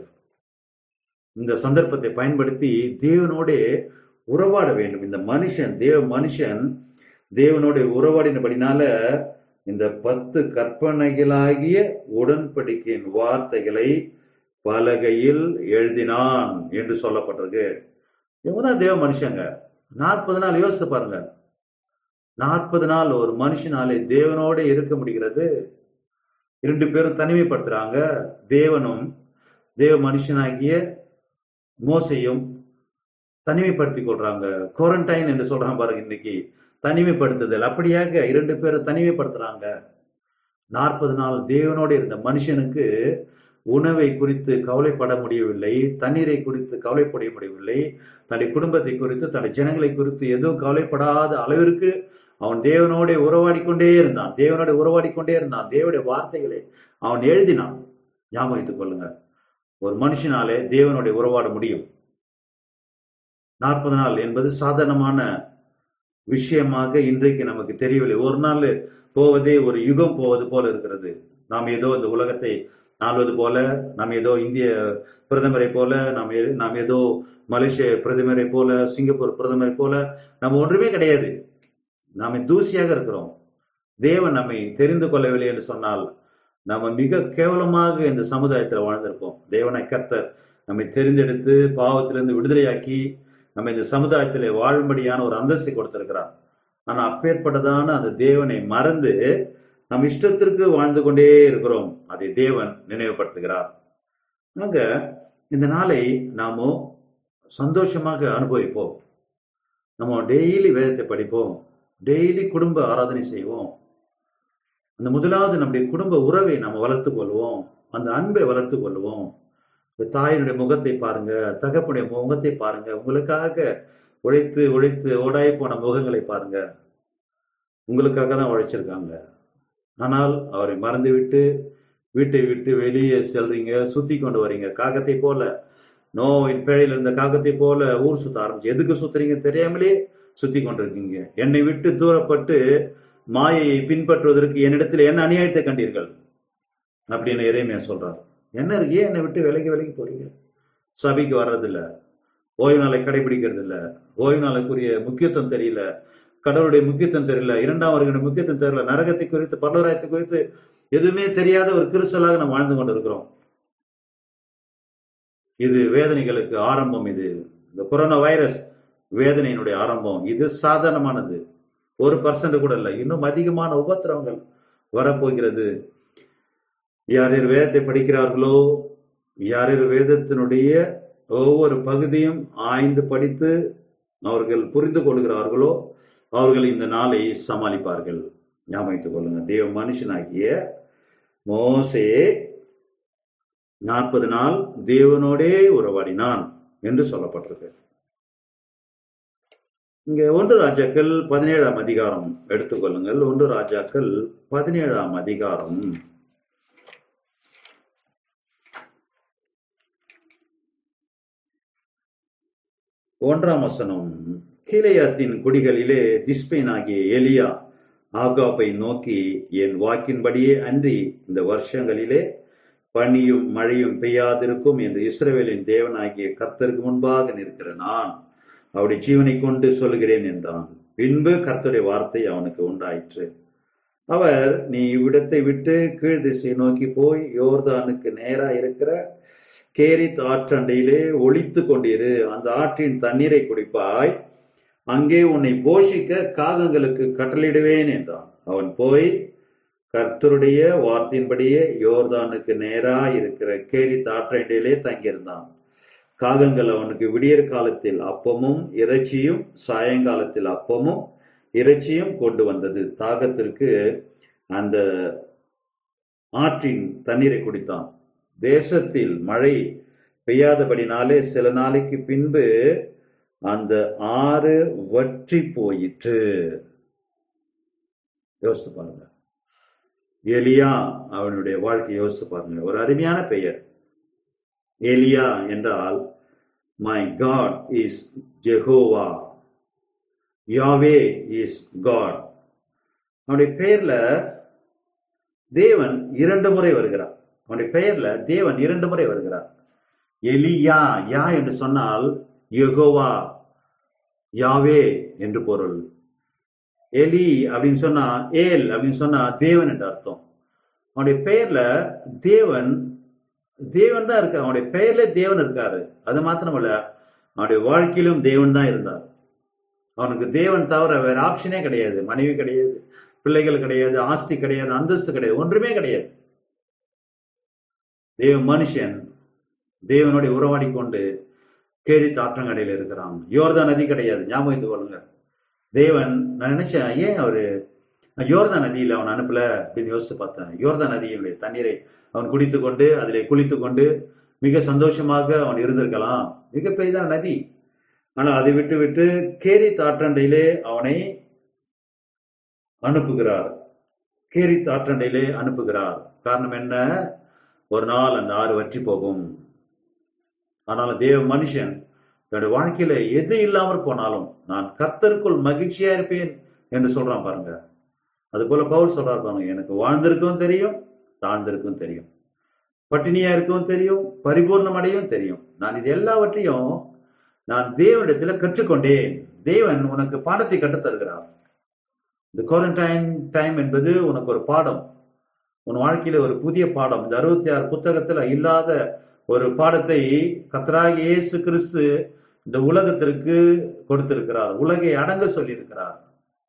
இந்த சந்தர்ப்பத்தை பயன்படுத்தி தேவனோட உறவாட வேண்டும் இந்த மனுஷன் தேவ மனுஷன் தேவனோட உறவாடினபடினால இந்த பத்து கற்பனைகளாகிய உடன்படிக்கையின் வார்த்தைகளை பலகையில் எழுதினான் என்று சொல்லப்பட்டிருக்கு இவங்க தான் தேவ மனுஷங்க நாற்பது நாள் யோசித்து பாருங்க நாற்பது நாள் ஒரு மனுஷனாலே தேவனோட இருக்க முடிகிறது இரண்டு பேரும் தனிமைப்படுத்துறாங்க தேவனும் தேவ மனுஷனாகிய மோசையும் தனிமைப்படுத்திக் கொள்றாங்க குவாரண்டைன் என்று சொல்றாங்க பாருங்க இன்னைக்கு தனிமைப்படுத்துதல் அப்படியாக இரண்டு பேரும் தனிமைப்படுத்துறாங்க நாற்பது நாள் தேவனோடு இருந்த மனுஷனுக்கு உணவை குறித்து கவலைப்பட முடியவில்லை தண்ணீரை குறித்து கவலைப்பட முடியவில்லை தன்னுடைய குடும்பத்தை குறித்து தன்னுடைய ஜனங்களை குறித்து எதுவும் கவலைப்படாத அளவிற்கு அவன் தேவனோட உறவாடி கொண்டே இருந்தான் தேவனோட உறவாடி கொண்டே இருந்தான் தேவனுடைய வார்த்தைகளை அவன் எழுதினான் ஞாபகம் வைத்துக் கொள்ளுங்க ஒரு மனுஷனாலே தேவனுடைய உறவாட முடியும் நாற்பது நாள் என்பது சாதாரணமான விஷயமாக இன்றைக்கு நமக்கு தெரியவில்லை ஒரு நாள் போவதே ஒரு யுகம் போவது போல இருக்கிறது நாம் ஏதோ இந்த உலகத்தை ஆள்வது போல நாம் ஏதோ இந்திய பிரதமரை போல நாம் ஏ- நாம் ஏதோ மலேசிய பிரதமரை போல சிங்கப்பூர் பிரதமரை போல நம்ம ஒன்றுமே கிடையாது நாம தூசியாக இருக்கிறோம் தேவன் நம்மை தெரிந்து கொள்ளவில்லை என்று சொன்னால் நம்ம மிக கேவலமாக இந்த சமுதாயத்தில் வாழ்ந்திருப்போம் தேவனை கர்த்தர் நம்மை தெரிந்தெடுத்து பாவத்திலிருந்து விடுதலையாக்கி நம்ம இந்த சமுதாயத்தில் வாழும்படியான ஒரு அந்தஸ்தை கொடுத்திருக்கிறார் ஆனா அப்பேற்பட்டதான அந்த தேவனை மறந்து நம் இஷ்டத்திற்கு வாழ்ந்து கொண்டே இருக்கிறோம் அதை தேவன் நினைவுபடுத்துகிறார் ஆக இந்த நாளை நாம சந்தோஷமாக அனுபவிப்போம் நம்ம டெய்லி வேதத்தை படிப்போம் டெய்லி குடும்ப ஆராதனை செய்வோம் அந்த முதலாவது நம்முடைய குடும்ப உறவை நாம் வளர்த்து கொள்வோம் அந்த அன்பை வளர்த்து கொள்வோம் இந்த தாயினுடைய முகத்தை பாருங்க தகப்பனுடைய முகத்தை பாருங்க உங்களுக்காக உழைத்து உழைத்து ஓடாய் போன முகங்களை பாருங்க உங்களுக்காக தான் உழைச்சிருக்காங்க ஆனால் அவரை மறந்துவிட்டு வீட்டை விட்டு வெளியே செல்றீங்க சுத்தி கொண்டு வரீங்க காகத்தை போல நோயின் பிழையில் இருந்த காகத்தை போல ஊர் சுத்த ஆரம்பிச்சு எதுக்கு சுத்துறீங்க தெரியாமலே சுத்தி கொண்டிருக்கீங்க என்னை விட்டு தூரப்பட்டு மாயையை பின்பற்றுவதற்கு என்னிடத்தில் என்ன அநியாயத்தை கண்டீர்கள் அப்படின்னு இறைமையா சொல்றார் என்ன இருக்கு ஏன் என்னை விட்டு விலகி விலகி போறீங்க சபைக்கு வர்றதில்ல ஓய்வு நாளை கடைபிடிக்கிறது இல்ல ஓய்வு நாளுக்குரிய முக்கியத்துவம் தெரியல கடவுளுடைய முக்கியத்துவம் தெரியல இரண்டாம் வருகிற முக்கியத்துவம் தெரியல நரகத்தை குறித்து பல்லவராயத்தை குறித்து எதுவுமே தெரியாத ஒரு கிறிஸ்தலாக நாம் வாழ்ந்து கொண்டிருக்கிறோம் இது வேதனைகளுக்கு ஆரம்பம் இது இந்த கொரோனா வைரஸ் வேதனையினுடைய ஆரம்பம் இது சாதாரணமானது ஒரு பர்சன்ட் கூட இல்லை இன்னும் அதிகமான உபத்திரவங்கள் வரப்போகிறது யார் யார் வேதத்தை படிக்கிறார்களோ யார் யார் வேதத்தினுடைய ஒவ்வொரு பகுதியும் ஆய்ந்து படித்து அவர்கள் புரிந்து கொள்கிறார்களோ அவர்கள் இந்த நாளை சமாளிப்பார்கள் ஞாபகம் வைத்துக் கொள்ளுங்க தேவ மனுஷனாகிய மோசே நாற்பது நாள் தேவனோடே உறவாடினான் என்று சொல்லப்பட்டிருக்கு இங்க ஒன்று ராஜாக்கள் பதினேழாம் அதிகாரம் எடுத்துக்கொள்ளுங்கள் ஒன்று ராஜாக்கள் பதினேழாம் அதிகாரம் ஒன்றாம் வசனம் கீலேயாத்தின் குடிகளிலே திஸ்பேன் ஆகிய எலியா ஆகாப்பை நோக்கி என் வாக்கின்படியே அன்றி இந்த வருஷங்களிலே பனியும் மழையும் பெய்யாதிருக்கும் என்று இஸ்ரவேலின் தேவனாகிய கர்த்தருக்கு முன்பாக நிற்கிற நான் அவருடைய ஜீவனை கொண்டு சொல்கிறேன் என்றான் பின்பு கர்த்தருடைய வார்த்தை அவனுக்கு உண்டாயிற்று அவர் நீ இவ்விடத்தை விட்டு கீழ் திசை நோக்கி போய் யோர்தானுக்கு நேரா இருக்கிற கேரித் ஆற்றண்டையிலே ஒளித்து கொண்டிரு அந்த ஆற்றின் தண்ணீரை குடிப்பாய் அங்கே உன்னை போஷிக்க காகங்களுக்கு கட்டளையிடுவேன் என்றான் அவன் போய் கர்த்தருடைய வார்த்தையின்படியே யோர்தானுக்கு நேரா இருக்கிற கேரித் ஆற்றண்டையிலே தங்கியிருந்தான் காகங்கள் அவனுக்கு விடியற் காலத்தில் அப்பமும் இறைச்சியும் சாயங்காலத்தில் அப்பமும் இறைச்சியும் கொண்டு வந்தது தாகத்திற்கு அந்த ஆற்றின் தண்ணீரை குடித்தான் தேசத்தில் மழை பெய்யாதபடினாலே சில நாளைக்கு பின்பு அந்த ஆறு வற்றி போயிற்று யோசித்து பாருங்க எலியா அவனுடைய வாழ்க்கை யோசித்து பாருங்க ஒரு அருமையான பெயர் எலியா என்றால் my God is Jehovah Yahweh is God அவனுடைய பெயர்ல தேவன் இரண்டு முறை வருகிறார் அவனுடைய பெயர்ல தேவன் இரண்டு முறை வருகிறார் எலியா யா என்று சொன்னால் யெகோவா யாவே என்று பொருள் எலி அப்படின்னு சொன்னா ஏல் அப்படின்னு சொன்னா தேவன் என்று அர்த்தம் அவனுடைய பெயர்ல தேவன் தேவன் தான் இருக்கார் அவனுடைய பெயர்ல தேவன் இருக்காரு அது மாத்திரமல்ல அவனுடைய வாழ்க்கையிலும் தேவன் தான் இருந்தார் அவனுக்கு தேவன் தவிர வேற ஆப்ஷனே கிடையாது மனைவி கிடையாது பிள்ளைகள் கிடையாது ஆஸ்தி கிடையாது அந்தஸ்து கிடையாது ஒன்றுமே கிடையாது தேவ மனுஷன் தேவனுடைய உறவாடி கொண்டு கேரி தாற்றங்கடையில் இருக்கிறான் யோர்தா நதி கிடையாது ஞாபகம் கொள்ளுங்க தேவன் நான் நினைச்சேன் ஏன் அவரு யோர்தா நதியில் அவன் அனுப்பல அப்படின்னு யோசிச்சு பார்த்தேன் யோர்தா நதியினுடைய தண்ணீரை அவன் குடித்து கொண்டு அதிலே குளித்து கொண்டு மிக சந்தோஷமாக அவன் இருந்திருக்கலாம் மிக பெரிதான நதி ஆனால் அதை விட்டு விட்டு கேரி தாற்றண்டையிலே அவனை அனுப்புகிறார் கேரி தாற்றண்டையிலே அனுப்புகிறார் காரணம் என்ன ஒரு நாள் அந்த ஆறு வற்றி போகும் ஆனால் தேவ மனுஷன் தன்னுடைய வாழ்க்கையில எது இல்லாமற் போனாலும் நான் கர்த்தருக்குள் மகிழ்ச்சியா இருப்பேன் என்று சொல்றான் பாருங்க அது போல பவுல் சொல்றாரு பாருங்க எனக்கு வாழ்ந்திருக்கவும் தெரியும் தாழ்ந்திருக்கும் தெரியும் பட்டினியா இருக்கவும் தெரியும் பரிபூர்ணம் அடையும் தெரியும் நான் இது எல்லாவற்றையும் நான் தேவனிடத்துல கற்றுக்கொண்டேன் தேவன் உனக்கு பாடத்தை கற்றுத் தருகிறார் இந்த குவாரண்டைன் டைம் என்பது உனக்கு ஒரு பாடம் உன் வாழ்க்கையில ஒரு புதிய பாடம் இந்த அறுபத்தி ஆறு புத்தகத்துல இல்லாத ஒரு பாடத்தை கத்தராகி இயேசு கிறிஸ்து இந்த உலகத்திற்கு கொடுத்திருக்கிறார் உலகை அடங்க சொல்லியிருக்கிறார்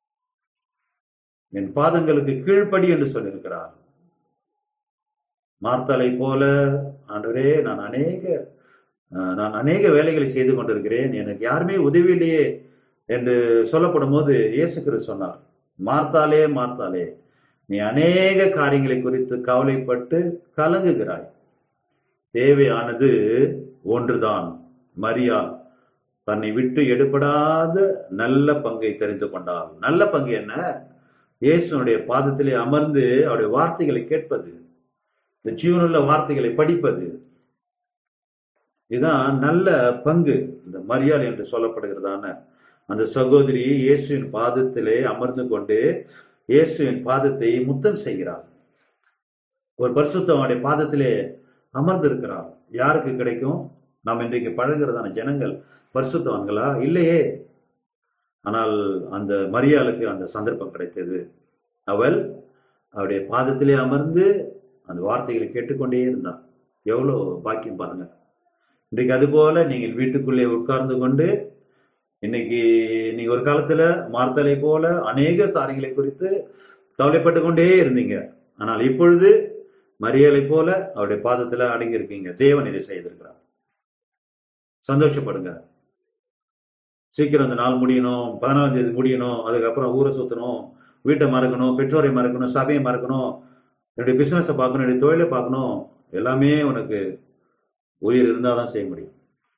என் பாதங்களுக்கு கீழ்ப்படி என்று சொல்லியிருக்கிறார் மார்த்தலை போல ஆண்டவரே நான் அநேக அஹ், நான் அநேக வேலைகளை செய்து கொண்டிருக்கிறேன் எனக்கு யாருமே உதவி இல்லையே என்று சொல்லப்படும் போது இயேசு கிறிஸ்து சொன்னார் மார்த்தாலே மார்த்தாலே நீ அநேக காரியங்களை குறித்து கவலைப்பட்டு கலங்குகிறாய் தேவையானது ஒன்றுதான் மரியாள் தன்னை விட்டு எடுபடாத நல்ல பங்கை தெரிந்து கொண்டாள் நல்ல பங்கு என்ன இயேசுனுடைய பாதத்திலே அமர்ந்து அவருடைய வார்த்தைகளை கேட்பது இந்த ஜீவனுள்ள வார்த்தைகளை படிப்பது இதுதான் நல்ல பங்கு இந்த மரியாள் என்று சொல்லப்படுகிறதான அந்த சகோதரி இயேசுவின் பாதத்திலே அமர்ந்து கொண்டு இயேசுவின் பாதத்தை முத்தம் செய்கிறார் ஒரு பரிசுத்தம் அவருடைய பாதத்திலே அமர்ந்திருக்கிறார் யாருக்கு கிடைக்கும் நாம் இன்றைக்கு பழகிறதான ஜனங்கள் பரிசுத்தவான்களா இல்லையே ஆனால் அந்த மரியாளுக்கு அந்த சந்தர்ப்பம் கிடைத்தது அவள் அவருடைய பாதத்திலே அமர்ந்து அந்த வார்த்தைகளை கேட்டுக்கொண்டே இருந்தாள் எவ்வளோ பாக்கியம் பாருங்க இன்றைக்கு அதுபோல நீங்கள் வீட்டுக்குள்ளே உட்கார்ந்து கொண்டு இன்னைக்கு நீங்க ஒரு காலத்துல மார்த்தலை போல அநேக காரியங்களை குறித்து கவலைப்பட்டு கொண்டே இருந்தீங்க ஆனால் இப்பொழுது மரியாதை போல அவருடைய பாதத்துல அடங்கி இருக்கீங்க தேவன் இதை செய்திருக்கிறார் சந்தோஷப்படுங்க சீக்கிரம் அந்த நாள் முடியணும் பதினாலாம் தேதி முடியணும் அதுக்கப்புறம் ஊரை சுத்தணும் வீட்டை மறக்கணும் பெற்றோரை மறக்கணும் சபையை மறக்கணும் என்னுடைய பிசினஸை பார்க்கணும் என்னுடைய தொழிலை பார்க்கணும் எல்லாமே உனக்கு உயிர் இருந்தால் தான் செய்ய முடியும்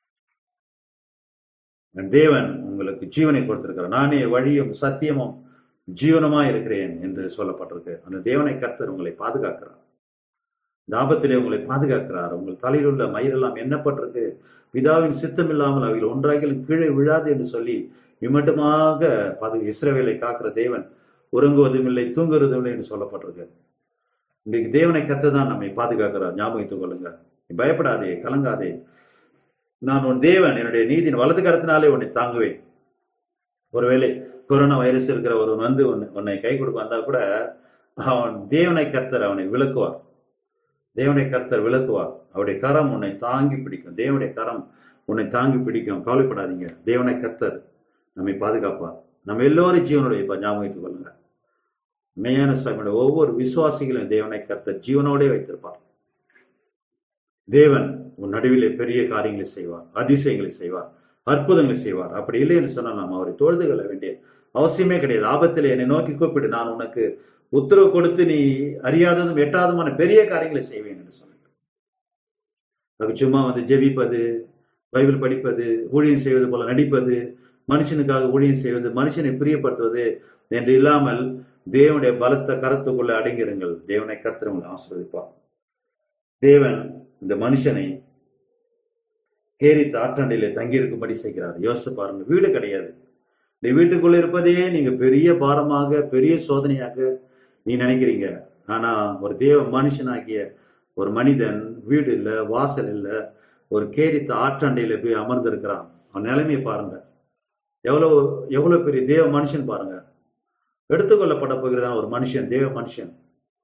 என் தேவன் உங்களுக்கு ஜீவனை கொடுத்திருக்கிறார் நானே வழியும் சத்தியமும் ஜீவனமா இருக்கிறேன் என்று சொல்லப்பட்டிருக்கு அந்த தேவனை கர்த்தர் உங்களை பாதுகாக்கிறார் இந்த ஆபத்திலே உங்களை பாதுகாக்கிறார் உங்கள் தலையில் உள்ள மயிரெல்லாம் எண்ணப்பட்டிருக்கு பிதாவின் சித்தம் இல்லாமல் அவைகள் ஒன்றாகிலும் கீழே விழாது என்று சொல்லி இம்மட்டுமாக பாது இஸ்ரவேலை காக்கிற தேவன் உறங்குவதும் இல்லை தூங்குவதும் இல்லை என்று சொல்லப்பட்டிருக்கு இன்றைக்கு தேவனை கத்த தான் நம்மை பாதுகாக்கிறார் ஞாபகத்துக் கொள்ளுங்க நீ பயப்படாதே கலங்காதே நான் உன் தேவன் என்னுடைய நீதியின் வலது கரத்தினாலே உன்னை தாங்குவேன் ஒருவேளை கொரோனா வைரஸ் இருக்கிற ஒருவன் வந்து உன்னை உன்னை கை கொடுக்க வந்தா கூட அவன் தேவனை கர்த்தர் அவனை விளக்குவார் தேவனை கர்த்தர் விளக்குவார் அவருடைய கரம் உன்னை தாங்கி பிடிக்கும் தேவனுடைய கரம் உன்னை தாங்கி பிடிக்கும் கவலைப்படாதீங்க தேவனை கர்த்தர் நம்மை பாதுகாப்பார் நம்ம எல்லோரும் ஜீவனுடைய இப்ப ஞாபகம் வைத்துக் கொள்ளுங்க மெய்யான சுவாமியோட ஒவ்வொரு விசுவாசிகளையும் தேவனை கர்த்தர் ஜீவனோடே வைத்திருப்பார் தேவன் உன் நடுவிலே பெரிய காரியங்களை செய்வார் அதிசயங்களை செய்வார் அற்புதங்களை செய்வார் அப்படி இல்லை என்று சொன்னால் நாம் அவரை தொழுது கொள்ள வேண்டிய அவசியமே கிடையாது ஆபத்தில் என்னை நோக்கி கூப்பிடு நான் உனக்கு உத்தரவு கொடுத்து நீ அறியாததும் எட்டாததுமான பெரிய காரியங்களை செய்வேன் என்று சொன்னார் அது சும்மா வந்து ஜெபிப்பது பைபிள் படிப்பது ஊழியம் செய்வது போல நடிப்பது மனுஷனுக்காக ஊழியம் செய்வது மனுஷனை பிரியப்படுத்துவது என்று இல்லாமல் தேவனுடைய பலத்த கரத்துக்குள்ள அடங்கிருங்கள் தேவனை கர்த்தர் ஆசிர்வதிப்பார் தேவன் இந்த மனுஷனை கேரித்த ஆற்றண்டையிலே தங்கியிருக்கும்படி செய்கிறார் யோசிச்சு பாருங்க வீடு கிடையாது இந்த வீட்டுக்குள்ள இருப்பதே நீங்க பெரிய பாரமாக பெரிய சோதனையாக நீ நினைக்கிறீங்க ஆனா ஒரு தேவ மனுஷனாகிய ஒரு மனிதன் வீடு இல்லை வாசல் இல்லை ஒரு கேரித்த ஆற்றண்டையில போய் அமர்ந்திருக்கிறான் அவன் நிலைமையை பாருங்க எவ்வளவு எவ்வளவு பெரிய தேவ மனுஷன் பாருங்க எடுத்துக்கொள்ளப்பட போகிறதான ஒரு மனுஷன் தேவ மனுஷன்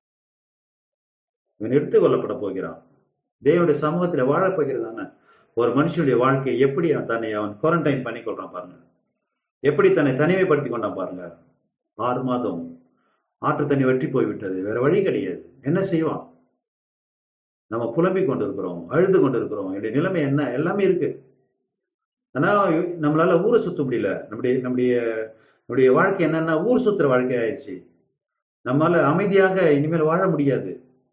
இவன் எடுத்துக்கொள்ளப்பட போகிறான் தேவனுடைய சமூகத்துல வாழப் போகிறதான ஒரு மனுஷனுடைய வாழ்க்கையை எப்படி அவன் தன்னை அவன் குவாரண்டைன் பண்ணி கொள்றான் பாருங்க எப்படி தன்னை தனிமைப்படுத்தி கொண்டான் பாருங்க ஆறு மாதம் ஆற்று தண்ணி வெட்டி போய்விட்டது வேற வழி கிடையாது என்ன செய்வான் நம்ம புலம்பிக் கொண்டிருக்கிறோம் அழுது கொண்டிருக்கிறோம் என்னுடைய நிலைமை என்ன எல்லாமே இருக்கு ஆனா நம்மளால ஊரை சுத்த முடியல நம்முடைய நம்முடைய நம்முடைய வாழ்க்கை என்னன்னா ஊர் சுத்துற வாழ்க்கை ஆயிடுச்சு நம்மால அமைதியாக இனிமேல் வாழ முடியாது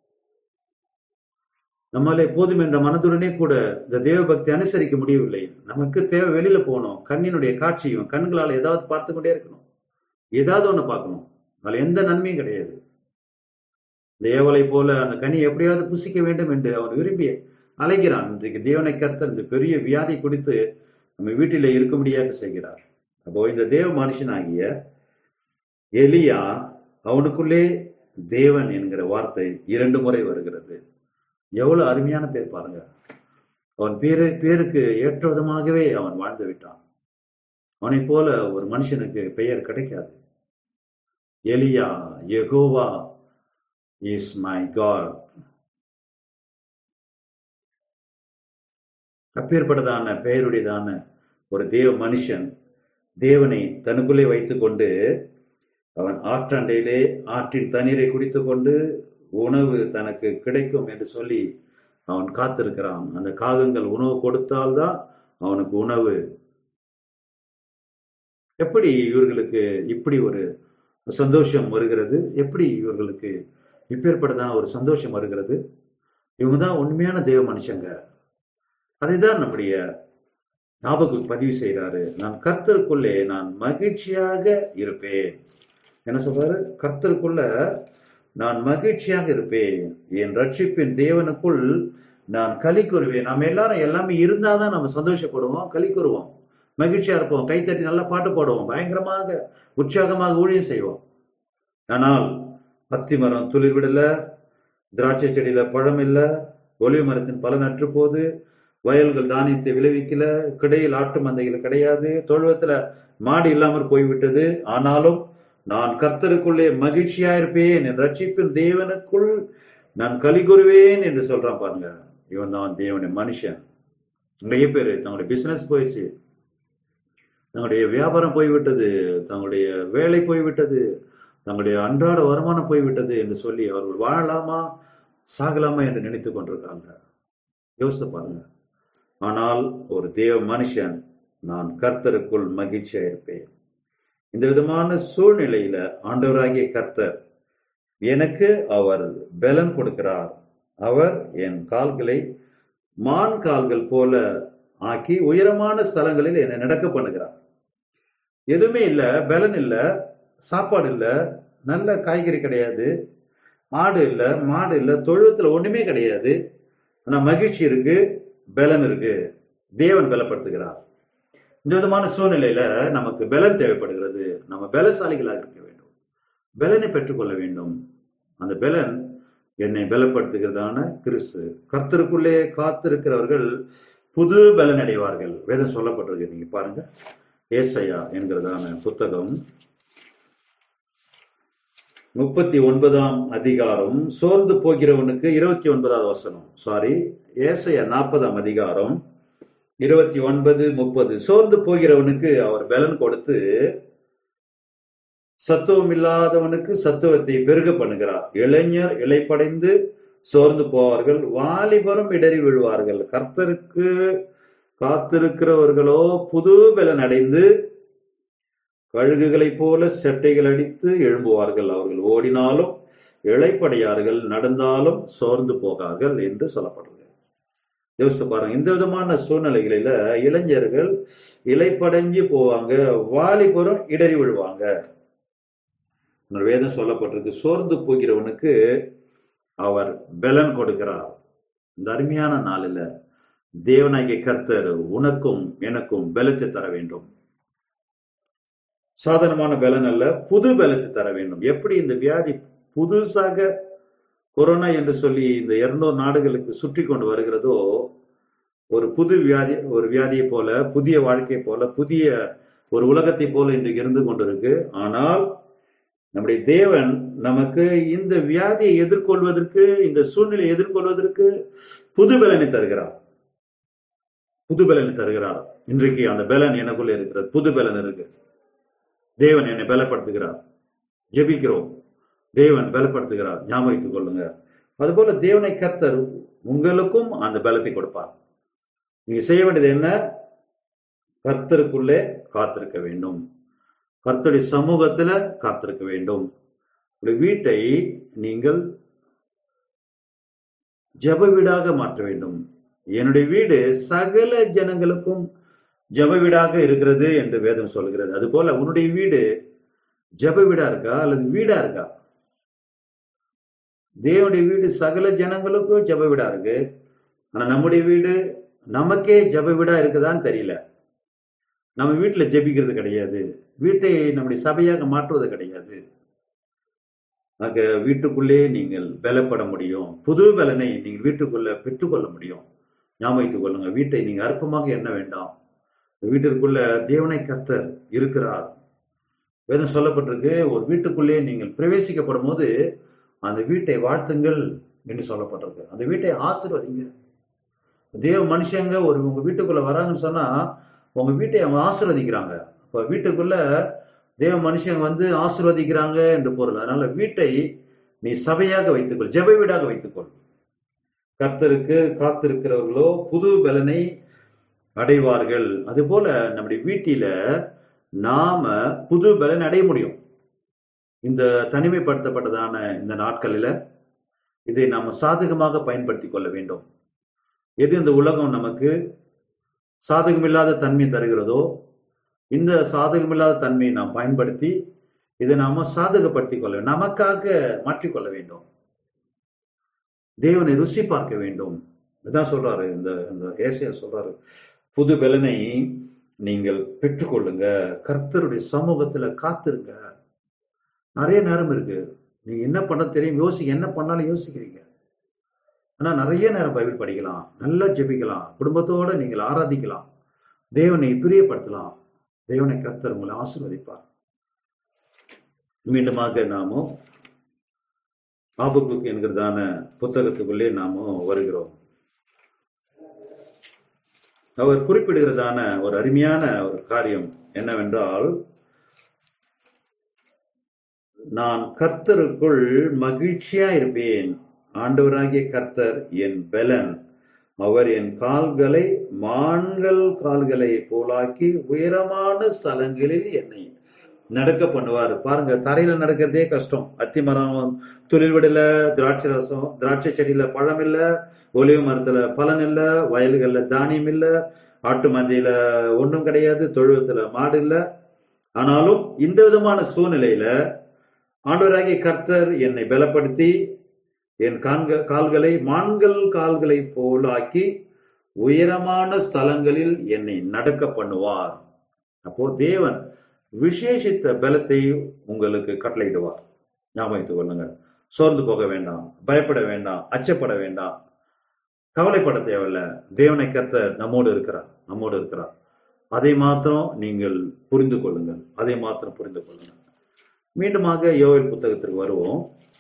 நம்மால போதும் என்ற மனதுடனே கூட இந்த தேவபக்தி அனுசரிக்க முடியவில்லை நமக்கு தேவை வெளியில போகணும் கண்ணினுடைய காட்சியும் கண்களால் ஏதாவது பார்த்து கொண்டே இருக்கணும் ஏதாவது ஒண்ணு பார்க்கணும் அதுல எந்த நன்மையும் கிடையாது இந்த ஏவலை போல அந்த கனி எப்படியாவது புசிக்க வேண்டும் என்று அவன் விரும்பி அலைகிறான் இன்றைக்கு தேவனை கர்த்தர் இந்த பெரிய வியாதி குறித்து நம்ம வீட்டில இருக்கும்படியாக செய்கிறார் அப்போ இந்த தேவ மனுஷனாகிய எலியா அவனுக்குள்ளே தேவன் என்கிற வார்த்தை இரண்டு முறை வருகிறது எவ்வளவு அருமையான பேர் பாருங்க அவன் பேரு பேருக்கு ஏற்ற விதமாகவே அவன் வாழ்ந்து விட்டான் அவனை போல ஒரு மனுஷனுக்கு பெயர் கிடைக்காது எலியா யெகோவா இஸ் மை காட் அப்பேற்பட்டதான பெயருடையதான ஒரு தேவ மனுஷன் தேவனை தனக்குள்ளே வைத்துக்கொண்டு அவன் ஆற்றண்டையிலே ஆற்றின் தண்ணீரை குடித்துக் கொண்டு உணவு தனக்கு கிடைக்கும் என்று சொல்லி அவன் காத்திருக்கிறான் அந்த காகங்கள் உணவு கொடுத்தால்தான் அவனுக்கு உணவு எப்படி இவர்களுக்கு இப்படி ஒரு சந்தோஷம் வருகிறது எப்படி இவர்களுக்கு இப்பேற்பட்டதான ஒரு சந்தோஷம் வருகிறது இவங்க தான் உண்மையான தேவ மனுஷங்க அதை தான் நம்முடைய ஞாபகம் பதிவு செய்கிறாரு நான் கர்த்தருக்குள்ளே நான் மகிழ்ச்சியாக இருப்பேன் என்ன சொல்றாரு கர்த்தருக்குள்ள நான் மகிழ்ச்சியாக இருப்பேன் என் ரட்சிப்பின் தேவனுக்குள் நான் களி கூறுவேன் நம்ம எல்லாரும் எல்லாமே இருந்தாதான் நம்ம சந்தோஷப்படுவோம் களி கூறுவோம் மகிழ்ச்சியா இருப்போம் கைத்தட்டி நல்லா பாட்டு பாடுவோம் பயங்கரமாக உற்சாகமாக ஊழியம் செய்வோம் ஆனால் அத்தி மரம் துளிர் விடல திராட்சை செடியில பழம் இல்ல ஒலிவு மரத்தின் பலன் அற்று போது வயல்கள் தானியத்தை விளைவிக்கல கிடையில் ஆட்டு மந்தைகள் கிடையாது தொழுவத்துல மாடு இல்லாமற் போய்விட்டது ஆனாலும் நான் கர்த்தருக்குள்ளே மகிழ்ச்சியா இருப்பேன் என் ரட்சிப்பின் தேவனுக்குள் நான் களி கூறுவேன் என்று சொல்றான் பாருங்க இவன் தான் தேவனுடைய மனுஷன் நிறைய பேர் தங்களுடைய பிசினஸ் போயிடுச்சு தங்களுடைய வியாபாரம் போய்விட்டது தங்களுடைய வேலை போய்விட்டது தங்களுடைய அன்றாட வருமானம் போய்விட்டது என்று சொல்லி அவர்கள் வாழலாமா சாகலாமா என்று நினைத்து கொண்டிருக்காங்க யோசித்து பாருங்க ஆனால் ஒரு தேவ மனுஷன் நான் கர்த்தருக்குள் மகிழ்ச்சியா இருப்பேன் இந்த விதமான சூழ்நிலையில ஆண்டவராகிய கர்த்தர் எனக்கு அவர் பலன் கொடுக்கிறார் அவர் என் கால்களை மான் கால்கள் போல ஆக்கி உயரமான ஸ்தலங்களில் என்னை நடக்க பண்ணுகிறார் எதுவுமே இல்லை பலன் இல்லை சாப்பாடு இல்லை நல்ல காய்கறி கிடையாது ஆடு இல்லை மாடு இல்லை தொழுவத்துல ஒண்ணுமே கிடையாது ஆனா மகிழ்ச்சி இருக்கு பலன் இருக்கு தேவன் பலப்படுத்துகிறார் இந்த விதமான சூழ்நிலையில நமக்கு பலன் தேவைப்படுகிறது நம்ம பலசாலிகளாக இருக்க வேண்டும் பலனை பெற்றுக்கொள்ள வேண்டும் அந்த பலன் என்னை பலப்படுத்துகிறதான கிறிஸ்து கர்த்தருக்குள்ளே காத்திருக்கிறவர்கள் புது பலன் அடைவார்கள் வேதம் சொல்லப்பட்டிருக்கு நீங்க பாருங்க ஏசையா என்கிறதான புத்தகம் முப்பத்தி ஒன்பதாம் அதிகாரம் சோர்ந்து போகிறவனுக்கு இருபத்தி ஒன்பதாவது வசனம் சாரி ஏசையா நாற்பதாம் அதிகாரம் இருபத்தி ஒன்பது முப்பது சோர்ந்து போகிறவனுக்கு அவர் பலன் கொடுத்து சத்துவம் இல்லாதவனுக்கு சத்துவத்தை பெருக பண்ணுகிறார் இளைஞர் இலைப்படைந்து சோர்ந்து போவார்கள் வாலிபரும் இடறி விழுவார்கள் கர்த்தருக்கு காத்திருக்கிறவர்களோ புது பலன் அடைந்து கழுகுகளைப் போல செட்டைகள் அடித்து எழும்புவார்கள் அவர்கள் ஓடினாலும் இழைப்படையார்கள் நடந்தாலும் சோர்ந்து போகார்கள் என்று சொல்லப்படுகிறது யோசிச்சு பாருங்க இந்த விதமான சூழ்நிலைகளில இளைஞர்கள் இலைப்படைஞ்சு போவாங்க வாலிபரும் இடறி விழுவாங்க இன்னொரு வேதம் சொல்லப்பட்டிருக்கு சோர்ந்து போகிறவனுக்கு அவர் பலன் கொடுக்கிறார் இந்த அருமையான நாளில் தேவனாகிய கர்த்தர் உனக்கும் எனக்கும் பலத்தை தர வேண்டும் சாதாரணமான பலன் அல்ல புது பலத்தை தர வேண்டும் எப்படி இந்த வியாதி புதுசாக கொரோனா என்று சொல்லி இந்த இருநூறு நாடுகளுக்கு சுற்றி கொண்டு வருகிறதோ ஒரு புது வியாதி ஒரு வியாதியை போல புதிய வாழ்க்கை போல புதிய ஒரு உலகத்தை போல இன்றைக்கு இருந்து கொண்டிருக்கு ஆனால் நம்முடைய தேவன் நமக்கு இந்த வியாதியை எதிர்கொள்வதற்கு இந்த சூழ்நிலையை எதிர்கொள்வதற்கு புது பலனை தருகிறார் புது பலனை தருகிறார் இன்றைக்கு அந்த பலன் எனக்குள்ள இருக்கிறது புது பலன் இருக்கு தேவன் என்னை பலப்படுத்துகிறார் ஜெபிக்கிறோம் தேவன் பலப்படுத்துகிறார் ஞாபகத்துக் கொள்ளுங்க அதுபோல தேவனை கர்த்தர் உங்களுக்கும் அந்த பலத்தை கொடுப்பார் நீங்க செய்ய வேண்டியது என்ன கர்த்தருக்குள்ளே காத்திருக்க வேண்டும் கர்த்தருடைய சமூகத்துல காத்திருக்க வேண்டும் உங்களுடைய வீட்டை நீங்கள் ஜப வீடாக மாற்ற வேண்டும் என்னுடைய வீடு சகல ஜனங்களுக்கும் ஜப வீடாக இருக்கிறது என்று வேதம் சொல்கிறது அதுபோல உன்னுடைய வீடு ஜப வீடா இருக்கா அல்லது வீடா இருக்கா தேவனுடைய வீடு சகல ஜனங்களுக்கும் ஜப வீடா இருக்கு ஆனா நம்முடைய வீடு நமக்கே ஜப வீடா இருக்குதான்னு தெரியல நம்ம வீட்டுல ஜெபிக்கிறது கிடையாது வீட்டை நம்முடைய சபையாக மாற்றுவது கிடையாது ஆக வீட்டுக்குள்ளே நீங்கள் பலப்பட முடியும் புது பலனை நீங்கள் வீட்டுக்குள்ள பெற்றுக்கொள்ள முடியும் ஞாபகத்துக் கொள்ளுங்க வீட்டை நீங்க அற்பமாக எண்ண வேண்டாம் வீட்டிற்குள்ள தேவனை கர்த்தர் இருக்கிறார் வேதம் சொல்லப்பட்டிருக்கு ஒரு வீட்டுக்குள்ளே நீங்கள் பிரவேசிக்கப்படும் போது அந்த வீட்டை வாழ்த்துங்கள் என்று சொல்லப்பட்டிருக்கு அந்த வீட்டை ஆசிர்வதிங்க தேவ மனுஷங்க ஒரு உங்க வீட்டுக்குள்ள வராங்கன்னு சொன்னா உங்க வீட்டை அவங்க ஆசிர்வதிக்கிறாங்க அப்ப வீட்டுக்குள்ள தேவ மனுஷங்க வந்து ஆசிர்வதிக்கிறாங்க என்று பொருள் அதனால வீட்டை நீ சபையாக வைத்துக்கொள் ஜெப வீடாக வைத்துக்கொள் கர்த்தருக்கு காத்திருக்கிறவர்களோ புது பலனை அடைவார்கள் அதுபோல நம்முடைய வீட்டில நாம புது பலன் அடைய முடியும் இந்த தனிமைப்படுத்தப்பட்டதான இந்த நாட்களில இதை நாம சாதகமாக பயன்படுத்தி கொள்ள வேண்டும் எது இந்த உலகம் நமக்கு சாதகமில்லாத தன்மை தருகிறதோ இந்த சாதகமில்லாத தன்மையை நாம் பயன்படுத்தி இதை நாம சாதகப்படுத்திக் கொள்ள வேண்டும் நமக்காக மாற்றிக்கொள்ள வேண்டும் தேவனை ருசி பார்க்க வேண்டும் இதான் சொல்றாரு இந்த இந்த ஏசியா சொல்றாரு புது பலனை நீங்கள் பெற்றுக்கொள்ளுங்க கர்த்தருடைய சமூகத்துல காத்திருங்க நிறைய நேரம் இருக்கு நீங்க என்ன பண்ண தெரியும் யோசிக்க என்ன பண்ணாலும் யோசிக்கிறீங்க ஆனா நிறைய நேரம் பைபிள் படிக்கலாம் நல்லா ஜெபிக்கலாம் குடும்பத்தோட நீங்கள் ஆராதிக்கலாம் தேவனை பிரியப்படுத்தலாம் தேவனை கர்த்தர் உங்களை ஆசீர்வதிப்பார் மீண்டுமாக நாமோ ஆபுக்கு என்கிறதான புத்தகத்துக்குள்ளே நாம வருகிறோம் அவர் குறிப்பிடுகிறதான ஒரு அருமையான ஒரு காரியம் என்னவென்றால் நான் கர்த்தருக்குள் மகிழ்ச்சியா இருப்பேன் ஆண்டவராகிய கர்த்தர் என் பலன் அவர் என் கால்களை மான்கள் கால்களை போலாக்கி உயரமான ஸ்தலங்களில் என்னை நடக்க பண்ணுவார் பாருங்க தரையில நடக்கிறதே கஷ்டம் அத்திமரம் துளிர் விடல திராட்சை ரசம் திராட்சை செடியில பழம் இல்ல ஒலிவு மரத்துல பலன் இல்ல வயல்கள்ல தானியம் இல்ல ஆட்டு மந்தையில ஒண்ணும் கிடையாது தொழுவத்துல மாடு இல்ல ஆனாலும் இந்த விதமான சூழ்நிலையில ஆண்டவராகிய கர்த்தர் என்னை பலப்படுத்தி என் காண்க கால்களை மான்கள் கால்களை போலாக்கி உயரமான ஸ்தலங்களில் என்னை நடக்க பண்ணுவார் அப்போ தேவன் விசேஷித்த பலத்தை உங்களுக்கு கட்டளையிடுவார் ஞாபகம் வைத்துக் கொள்ளுங்க சோர்ந்து போக வேண்டாம் பயப்பட வேண்டாம் அச்சப்பட வேண்டாம் கவலைப்பட தேவையில்ல தேவனை கர்த்தர் நம்மோடு இருக்கிறார் நம்மோடு இருக்கிறார் அதை மாத்திரம் நீங்கள் புரிந்து கொள்ளுங்கள் அதை மாத்திரம் புரிந்து கொள்ளுங்கள் மீண்டுமாக யோவேல் புத்தகத்திற்கு வருவோம்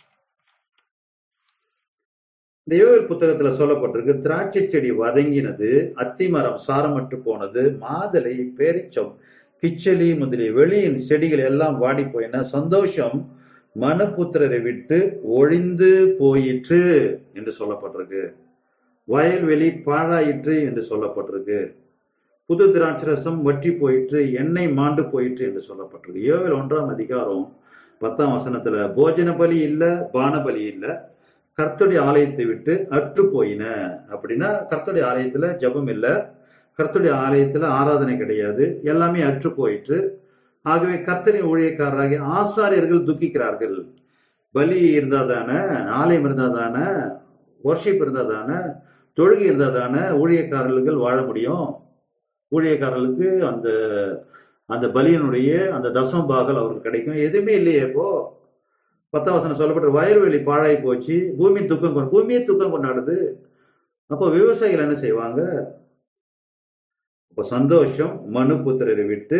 இந்த யோவேல் புத்தகத்துல சொல்லப்பட்டிருக்கு திராட்சை செடி வதங்கினது அத்திமரம் சாரமற்று போனது மாதளை பேரிச்சம் கிச்சலி முதலிய வெளியின் செடிகள் எல்லாம் வாடி போயின சந்தோஷம் மனுபுத்திரரை விட்டு ஒழிந்து போயிற்று என்று சொல்லப்பட்டிருக்கு வயல்வெளி பாழாயிற்று என்று சொல்லப்பட்டிருக்கு புது திராட்சரசம் வற்றி போயிற்று எண்ணெய் மாண்டு போயிற்று என்று சொல்லப்பட்டிருக்கு யோவேல் ஒன்றாம் அதிகாரம் பத்தாம் வசனத்துல போஜன பலி இல்ல பான பலி இல்ல கர்த்தருடைய ஆலயத்தை விட்டு அற்று போயின அப்படின்னா கர்த்தருடைய ஆலயத்துல ஜெபம் இல்ல கர்த்தருடைய ஆலயத்துல ஆராதனை கிடையாது எல்லாமே அற்று போயிற்று ஆகவே கர்த்தரின் ஊழியக்காரராகிய ஆசாரியர்கள் துக்கிக்கிறார்கள் பலி இருந்தா தானே ஆலயம் இருந்தா தானே ஒர்ஷிப் இருந்தா தானே தொழுகை இருந்தா தானே ஊழியக்காரர்கள் வாழ முடியும் ஊழியக்காரர்களுக்கு அந்த அந்த பலியனுடைய அந்த தசம் பாகல் அவருக்கு கிடைக்கும் எதுவுமே இல்லையே இப்போ பத்தாம் வசனம் சொல்லப்பட்ட வயல்வெளி பாழாய் போச்சு பூமி துக்கம் கொண்டு பூமியே துக்கம் கொண்டாடுது அப்போ விவசாயிகள் என்ன செய்வாங்க இப்போ சந்தோஷம் மனு புத்திரரை விட்டு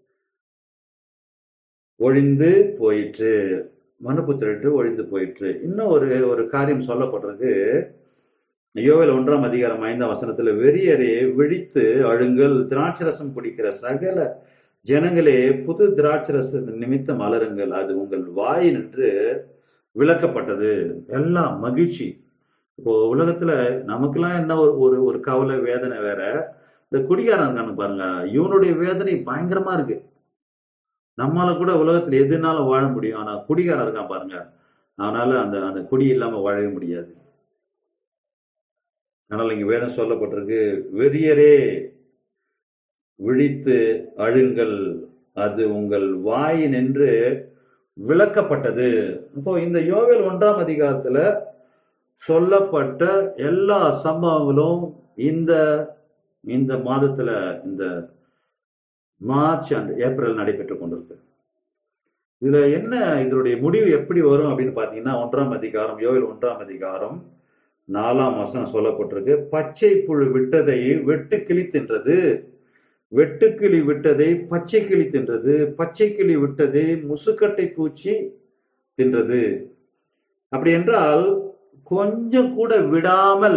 ஒழிந்து போயிற்று மனுபுத்திரட்டு ஒழிந்து போயிற்று இன்னும் ஒரு ஒரு காரியம் சொல்லப்படுறது யோவேல் ஒன்றாம் அதிகாரம் ஐந்தாம் வசனத்துல வெறியரே விழித்து அழுங்கள் திராட்சரசம் குடிக்கிற சகல ஜனங்களே புது திராட்சரச நிமித்தம் அலருங்கள் அது உங்கள் வாய் நின்று விளக்கப்பட்டது எல்லாம் மகிழ்ச்சி இப்போ உலகத்துல நமக்கெல்லாம் என்ன ஒரு ஒரு ஒரு கவலை வேதனை வேற இந்த குடிகாரன் இருக்கானு பாருங்க இவனுடைய வேதனை பயங்கரமா இருக்கு நம்மால கூட உலகத்துல எதுனாலும் வாழ முடியும் ஆனா குடிகாரன் இருக்கான் பாருங்க அவனால அந்த அந்த குடி இல்லாம வாழவே முடியாது அதனால இங்க வேதம் சொல்லப்பட்டிருக்கு வெறியரே விழித்து அழுங்கள் அது உங்கள் வாய் நின்று விளக்கப்பட்டது இப்போ இந்த யோவேல் ஒன்றாம் அதிகாரத்துல சொல்லப்பட்ட எல்லா சம்பவங்களும் இந்த இந்த மாதத்துல இந்த மார்ச் அண்ட் ஏப்ரல் நடைபெற்றுக் கொண்டிருக்கு இதுல என்ன இதனுடைய முடிவு எப்படி வரும் அப்படின்னு பாத்தீங்கன்னா ஒன்றாம் அதிகாரம் யோவேல் ஒன்றாம் அதிகாரம் நாலாம் வசனம் சொல்லப்பட்டிருக்கு பச்சை புழு விட்டதை வெட்டுக்கிளி தின்றது வெட்டுக்கிளி விட்டதை பச்சை கிளி தின்றது பச்சை கிளி விட்டதை முசுக்கட்டை பூச்சி தின்றது அப்படி என்றால் கொஞ்சம் கூட விடாமல்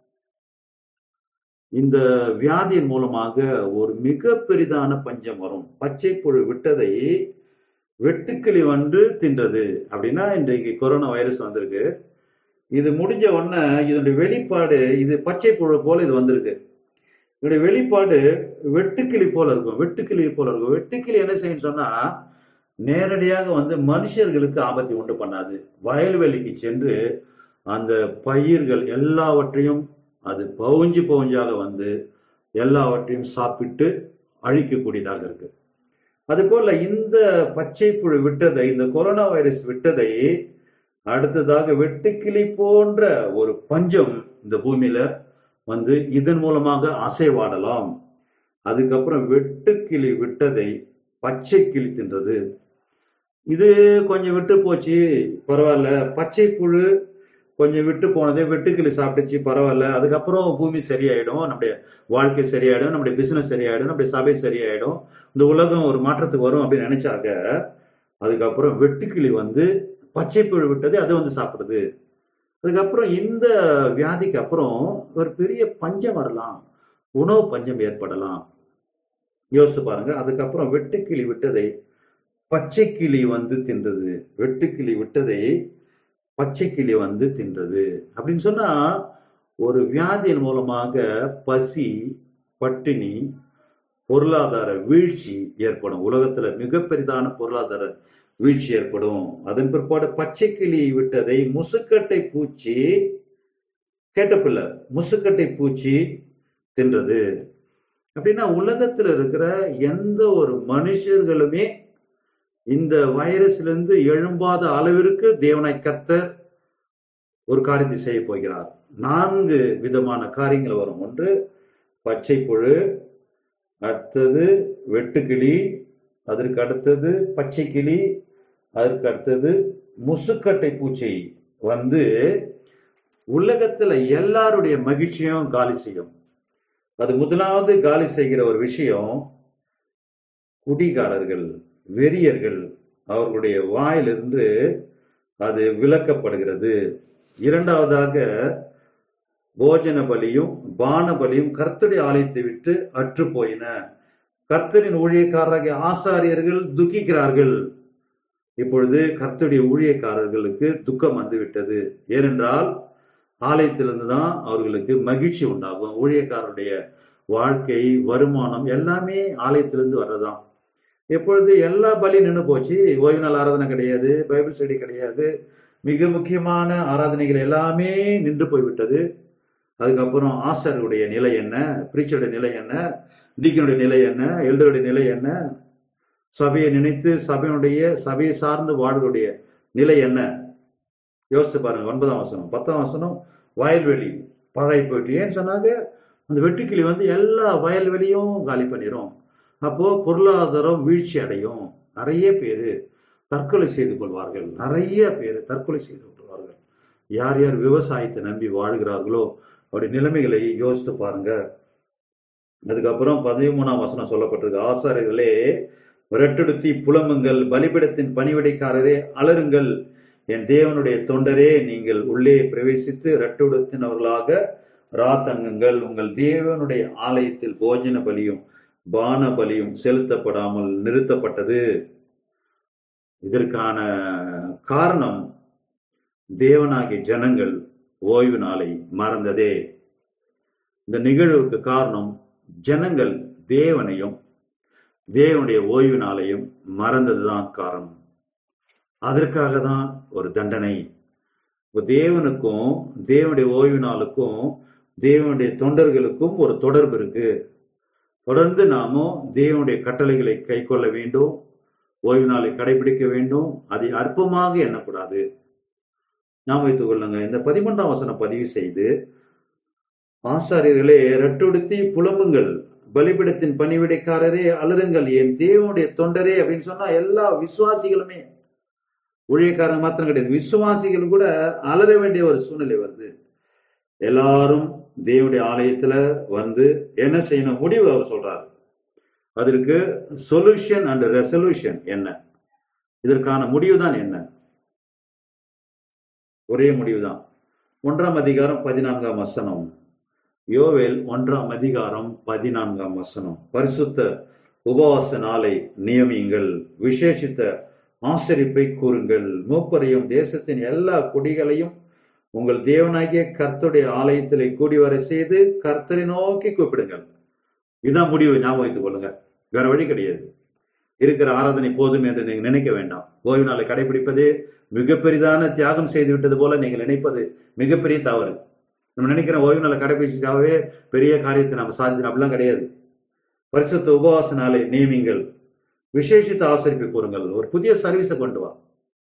இந்த வியாதியின் மூலமாக ஒரு மிக பெரிதான பஞ்சம் வரும் பச்சை புழு விட்டதை வெட்டுக்கிளி வந்து தின்றது அப்படின்னா இன்றைக்கு கொரோனா வைரஸ் வந்திருக்கு இது முடிஞ்ச உடனே இதனுடைய வெளிப்பாடு இது பச்சை புழு போல இது வந்திருக்கு இதனுடைய வெளிப்பாடு வெட்டுக்கிளி போல இருக்கும் வெட்டுக்கிளி போல இருக்கும் வெட்டுக்கிளி என்ன செய்யும் சொன்னா நேரடியாக வந்து மனுஷர்களுக்கு ஆபத்தை உண்டு பண்ணாது வயல்வெளிக்கு சென்று அந்த பயிர்கள் எல்லாவற்றையும் அது பவுஞ்சு பவுஞ்சாக வந்து எல்லாவற்றையும் சாப்பிட்டு அழிக்கக்கூடியதாக இருக்கு அதுபோல இந்த பச்சை புழு விட்டதை இந்த கொரோனா வைரஸ் விட்டதை அடுத்ததாக வெட்டுக்கிளி போன்ற ஒரு பஞ்சம் இந்த பூமியில வந்து இதன் மூலமாக அசைவாடலாம் அதுக்கப்புறம் வெட்டுக்கிளி விட்டதை பச்சை கிளி தின்றது இது கொஞ்சம் விட்டு போச்சு பரவாயில்ல பச்சை புழு கொஞ்சம் விட்டு போனதே வெட்டுக்கிளி சாப்பிட்டுச்சு பரவாயில்ல அதுக்கப்புறம் பூமி சரியாயிடும் நம்முடைய வாழ்க்கை சரியாயிடும் நம்முடைய பிசினஸ் சரியாயிடும் நம்முடைய சபை சரியாயிடும் இந்த உலகம் ஒரு மாற்றத்துக்கு வரும் அப்படின்னு நினைச்சாங்க அதுக்கப்புறம் வெட்டுக்கிளி வந்து பச்சை புழு விட்டது அது வந்து சாப்பிடுது அதுக்கப்புறம் இந்த வியாதிக்கு அப்புறம் ஒரு பெரிய பஞ்சம் வரலாம் உணவு பஞ்சம் ஏற்படலாம் யோசிச்சு பாருங்க அதுக்கப்புறம் வெட்டுக்கிளி விட்டதை பச்சை கிளி வந்து தின்றது வெட்டுக்கிளி விட்டதை பச்சை கிளி வந்து தின்றது அப்படின்னு சொன்னா ஒரு வியாதியின் மூலமாக பசி பட்டினி பொருளாதார வீழ்ச்சி ஏற்படும் உலகத்துல மிக பெரிதான பொருளாதார வீழ்ச்சி ஏற்படும் அதன் பிற்பாடு பச்சை கிளி விட்டதை முசுக்கட்டை பூச்சி கேட்டப்பில்ல முசுக்கட்டை பூச்சி தின்றது அப்படின்னா உலகத்துல இருக்கிற எந்த ஒரு மனுஷர்களுமே இந்த வைரஸ்ல இருந்து எழும்பாத அளவிற்கு தேவனை கத்தர் ஒரு காரியத்தை செய்ய போகிறார் நான்கு விதமான காரியங்கள் வரும் ஒன்று பச்சை புழு அடுத்தது வெட்டுக்கிளி அதற்கு அடுத்தது பச்சை கிளி அதற்கு அடுத்தது முசுக்கட்டை பூச்சி வந்து உலகத்துல எல்லாருடைய மகிழ்ச்சியும் காலி செய்யும் அது முதலாவது காலி செய்கிற ஒரு விஷயம் குடிகாரர்கள் வெறியர்கள் அவர்களுடைய வாயிலிருந்து அது விலக்கப்படுகிறது இரண்டாவதாக போஜன பலியும் பான பலியும் கர்த்தருடைய ஆலயத்தை விட்டு அற்று போயின கர்த்தரின் ஊழியக்காரராகிய ஆசாரியர்கள் துக்கிக்கிறார்கள் இப்பொழுது கர்த்தருடைய ஊழியக்காரர்களுக்கு துக்கம் வந்துவிட்டது ஏனென்றால் ஆலயத்திலிருந்து தான் அவர்களுக்கு மகிழ்ச்சி உண்டாகும் ஊழியக்காரருடைய வாழ்க்கை வருமானம் எல்லாமே ஆலயத்திலிருந்து வர்றதுதான் எப்பொழுது எல்லா பலி நின்று போச்சு ஓய்வு நாள் ஆராதனை கிடையாது பைபிள் ஸ்டடி கிடையாது மிக முக்கியமான ஆராதனைகள் எல்லாமே நின்று போய்விட்டது அதுக்கப்புறம் ஆசருடைய நிலை என்ன பிரீச்சருடைய நிலை என்ன டீக்கனுடைய நிலை என்ன எல்டருடைய நிலை என்ன சபையை நினைத்து சபையினுடைய சபையை சார்ந்து வாழ்வுடைய நிலை என்ன யோசிச்சு பாருங்க ஒன்பதாம் வசனம் பத்தாம் வசனம் வயல்வெளி பழை போயிட்டு ஏன்னு சொன்னாங்க அந்த வெட்டுக்கிளி வந்து எல்லா வயல்வெளியும் காலி பண்ணிரும் அப்போ பொருளாதாரம் வீழ்ச்சி அடையும் நிறைய பேர் தற்கொலை செய்து கொள்வார்கள் நிறைய பேர் தற்கொலை செய்து கொள்வார்கள் யார் யார் விவசாயத்தை நம்பி வாழ்கிறார்களோ அவருடைய நிலைமைகளை யோசித்து பாருங்க அதுக்கப்புறம் பதிமூணாம் வசனம் சொல்லப்பட்டிருக்கு ஆசாரியர்களே விரட்டெடுத்தி புலம்புங்கள் பலிபிடத்தின் பணிவிடைக்காரரே அலருங்கள் என் தேவனுடைய தொண்டரே நீங்கள் உள்ளே பிரவேசித்து இரட்டுடுத்தினவர்களாக ராத்தங்குங்கள் உங்கள் தேவனுடைய ஆலயத்தில் போஜன பலியும் பான பலியும் செலுத்தப்படாமல் நிறுத்தப்பட்டது இதற்கான காரணம் தேவனாகிய ஜனங்கள் ஓய்வு நாளை மறந்ததே இந்த நிகழ்வுக்கு காரணம் ஜனங்கள் தேவனையும் தேவனுடைய ஓய்வு நாளையும் மறந்ததுதான் காரணம் அதற்காக தான் ஒரு தண்டனை இப்போ தேவனுக்கும் தேவனுடைய ஓய்வு நாளுக்கும் தேவனுடைய தொண்டர்களுக்கும் ஒரு தொடர்பு இருக்கு தொடர்ந்து நாமும் தேவனுடைய கட்டளைகளை கை கொள்ள வேண்டும் ஓய்வு நாளை கடைபிடிக்க வேண்டும் அதை அற்பமாக எண்ணக்கூடாது ஞாபகம் வைத்துக் கொள்ளுங்க இந்த பதிமூன்றாம் வசனம் பதிவு செய்து ஆசாரியர்களே ரெட்டுடுத்தி புலம்புங்கள் பலிபிடத்தின் பணிவிடைக்காரரே அலருங்கள் என் தேவனுடைய தொண்டரே அப்படின்னு சொன்னா எல்லா விசுவாசிகளுமே ஊழியக்காரங்க மாத்திரம் கிடையாது விசுவாசிகள் கூட அலற வேண்டிய ஒரு சூழ்நிலை வருது எல்லாரும் தேவனுடைய ஆலயத்துல வந்து என்ன செய்யணும் முடிவு அவர் சொல்றாரு அதற்கு சொல்யூஷன் அண்ட் ரெசல்யூஷன் என்ன இதற்கான முடிவு தான் என்ன ஒரே முடிவுதான் ஒன்றாம் அதிகாரம் பதினான்காம் வசனம் யோவேல் ஒன்றாம் அதிகாரம் பதினான்காம் வசனம் பரிசுத்த உபவாச நாளை நியமியுங்கள் விசேஷித்த ஆசரிப்பை கூறுங்கள் மூப்பரையும் தேசத்தின் எல்லா குடிகளையும் உங்கள் தேவனாகிய கர்த்தருடைய ஆலயத்திலே கூடி வர செய்து கர்த்தரை நோக்கி கூப்பிடுங்கள் இதுதான் முடிவு ஞாபகம் வைத்துக் கொள்ளுங்க வேற வழி கிடையாது இருக்கிற ஆராதனை போதும் என்று நீங்க நினைக்க வேண்டாம் ஓய்வு நாளை கடைபிடிப்பது மிக பெரிதான தியாகம் செய்து விட்டது போல நீங்கள் நினைப்பது மிகப்பெரிய தவறு நம்ம நினைக்கிற ஓய்வு நாளை கடைபிடிச்சாவே பெரிய காரியத்தை நம்ம சாதிக்கணும் அப்படிலாம் கிடையாது பரிசுத்த உபவாச நாளை நியமிங்கள் விசேஷித்த ஆசரிப்பை கூறுங்கள் ஒரு புதிய சர்வீஸை கொண்டு வா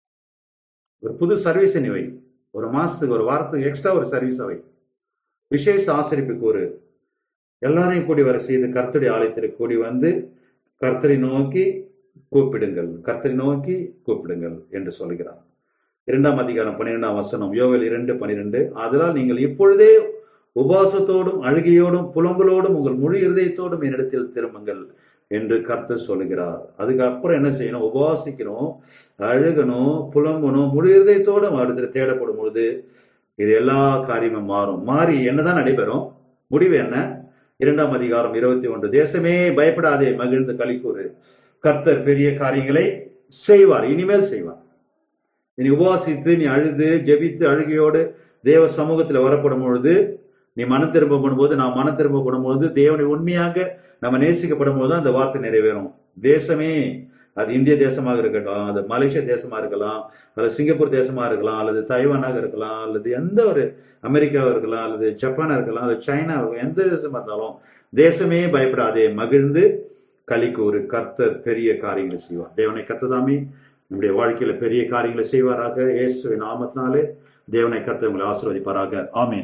ஒரு புது சர்வீஸை நீ வை ஒரு மாசத்துக்கு ஒரு வாரத்துக்கு எக்ஸ்ட்ரா ஒரு சர்வீஸை வை விசேஷ ஆசரிப்பு கூறு எல்லாரையும் கூடி வர செய்து கர்த்தருடைய ஆலயத்திற்கு கூடி வந்து கர்த்தரை நோக்கி கூப்பிடுங்கள் கர்த்தரை நோக்கி கூப்பிடுங்கள் என்று சொல்கிறார் இரண்டாம் அதிகாரம் பன்னிரெண்டாம் வசனம் யோவேல் இரண்டு பனிரெண்டு அதனால் நீங்கள் இப்பொழுதே உபாசத்தோடும் அழுகையோடும் புலம்பலோடும் உங்கள் முழு இருதயத்தோடும் என்னிடத்தில் திரும்புங்கள் என்று கர்த்தர் சொல்லுகிறார் அதுக்கப்புறம் என்ன செய்யணும் உபவாசிக்கணும் அழுகணும் புலம்பணும் முழு இருதயத்தோடும் அடுத்த தேடப்படும் பொழுது இது எல்லா காரியமும் மாறும் மாறி என்னதான் நடைபெறும் முடிவு என்ன இரண்டாம் அதிகாரம் இருபத்தி ஒன்று தேசமே பயப்படாதே மகிழ்ந்து களிக்கூறு கர்த்தர் பெரிய காரியங்களை செய்வார் இனிமேல் செய்வார் நீ உபவாசித்து நீ அழுது ஜெபித்து அழுகையோடு தேவ சமூகத்தில் வரப்படும் பொழுது நீ மனம் திரும்பப்படும் போது நான் மனம் திரும்பப்படும் போது தேவனை உண்மையாக நம்ம நேசிக்கப்படும் போது அந்த வார்த்தை நிறைவேறும் தேசமே அது இந்திய தேசமாக இருக்கட்டும் அது மலேசியா தேசமா இருக்கலாம் அல்லது சிங்கப்பூர் தேசமா இருக்கலாம் அல்லது தைவானாக இருக்கலாம் அல்லது எந்த ஒரு அமெரிக்காவா இருக்கலாம் அல்லது ஜப்பானா இருக்கலாம் அது சைனா இருக்கலாம் எந்த தேசமா இருந்தாலும் தேசமே பயப்படாதே மகிழ்ந்து கலிக்கு ஒரு கர்த்தர் பெரிய காரியங்களை செய்வார் தேவனை கத்ததாமே நம்முடைய வாழ்க்கையில பெரிய காரியங்களை செய்வாராக இயேசுவின் நாமத்தினாலே தேவனை கர்த்தர் உங்களை ஆசீர்வதிப்பாராக ஆமீன்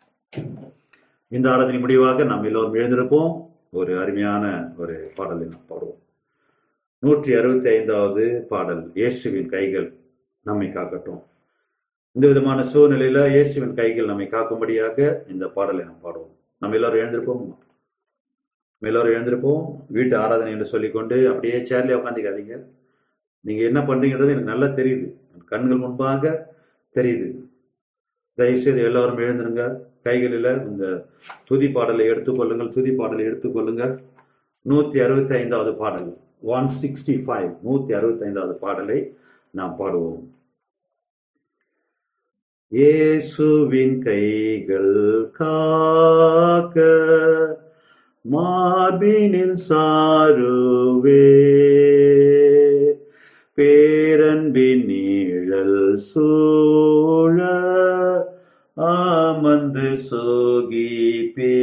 இந்த ஆராதனை முடிவாக நாம் எல்லோரும் எழுந்திருப்போம் ஒரு அருமையான ஒரு பாடலை நாம் பாடுவோம் நூற்றி அறுபத்தி ஐந்தாவது பாடல் இயேசுவின் கைகள் நம்மை காக்கட்டும் இந்த விதமான சூழ்நிலையில இயேசுவின் கைகள் நம்மை காக்கும்படியாக இந்த பாடலை நாம் பாடுவோம் நம்ம எல்லாரும் எழுந்திருப்போம் நம்ம எல்லாரும் எழுந்திருப்போம் வீட்டு ஆராதனை என்று சொல்லிக்கொண்டு அப்படியே சேர்லயே உட்காந்துக்காதீங்க நீங்க என்ன பண்றீங்கன்றது எனக்கு நல்லா தெரியுது கண்கள் முன்பாக தெரியுது தயவு செய்து எல்லாரும் எழுந்துருங்க கைகளில் இந்த துதி பாடலை எடுத்துக்கொள்ளுங்கள் துதி பாடலை எடுத்துக்கொள்ளுங்க நூத்தி அறுபத்தி ஐந்தாவது பாடல் ஒன் சிக்ஸ்டி ஃபைவ் நூத்தி அறுபத்தி ஐந்தாவது பாடலை நாம் பாடுவோம் இயேசுவின் கைகள் காக்க மார்பினில் சாருவே பேரன்பின் நீழல் சூழ ஆமந்து சோகிப்பே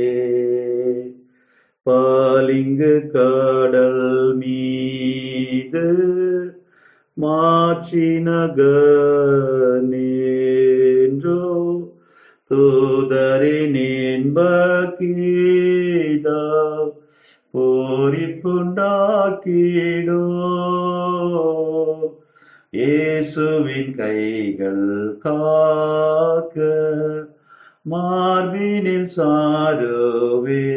பாலிங்கு கடல் மீது மாற்றினகனேன்றோ தூதரின் என்பகீதா போரிப்புண்டாக்கிடோ இயேசுவின் கைகள் காக்க மார்பினில் சாருவே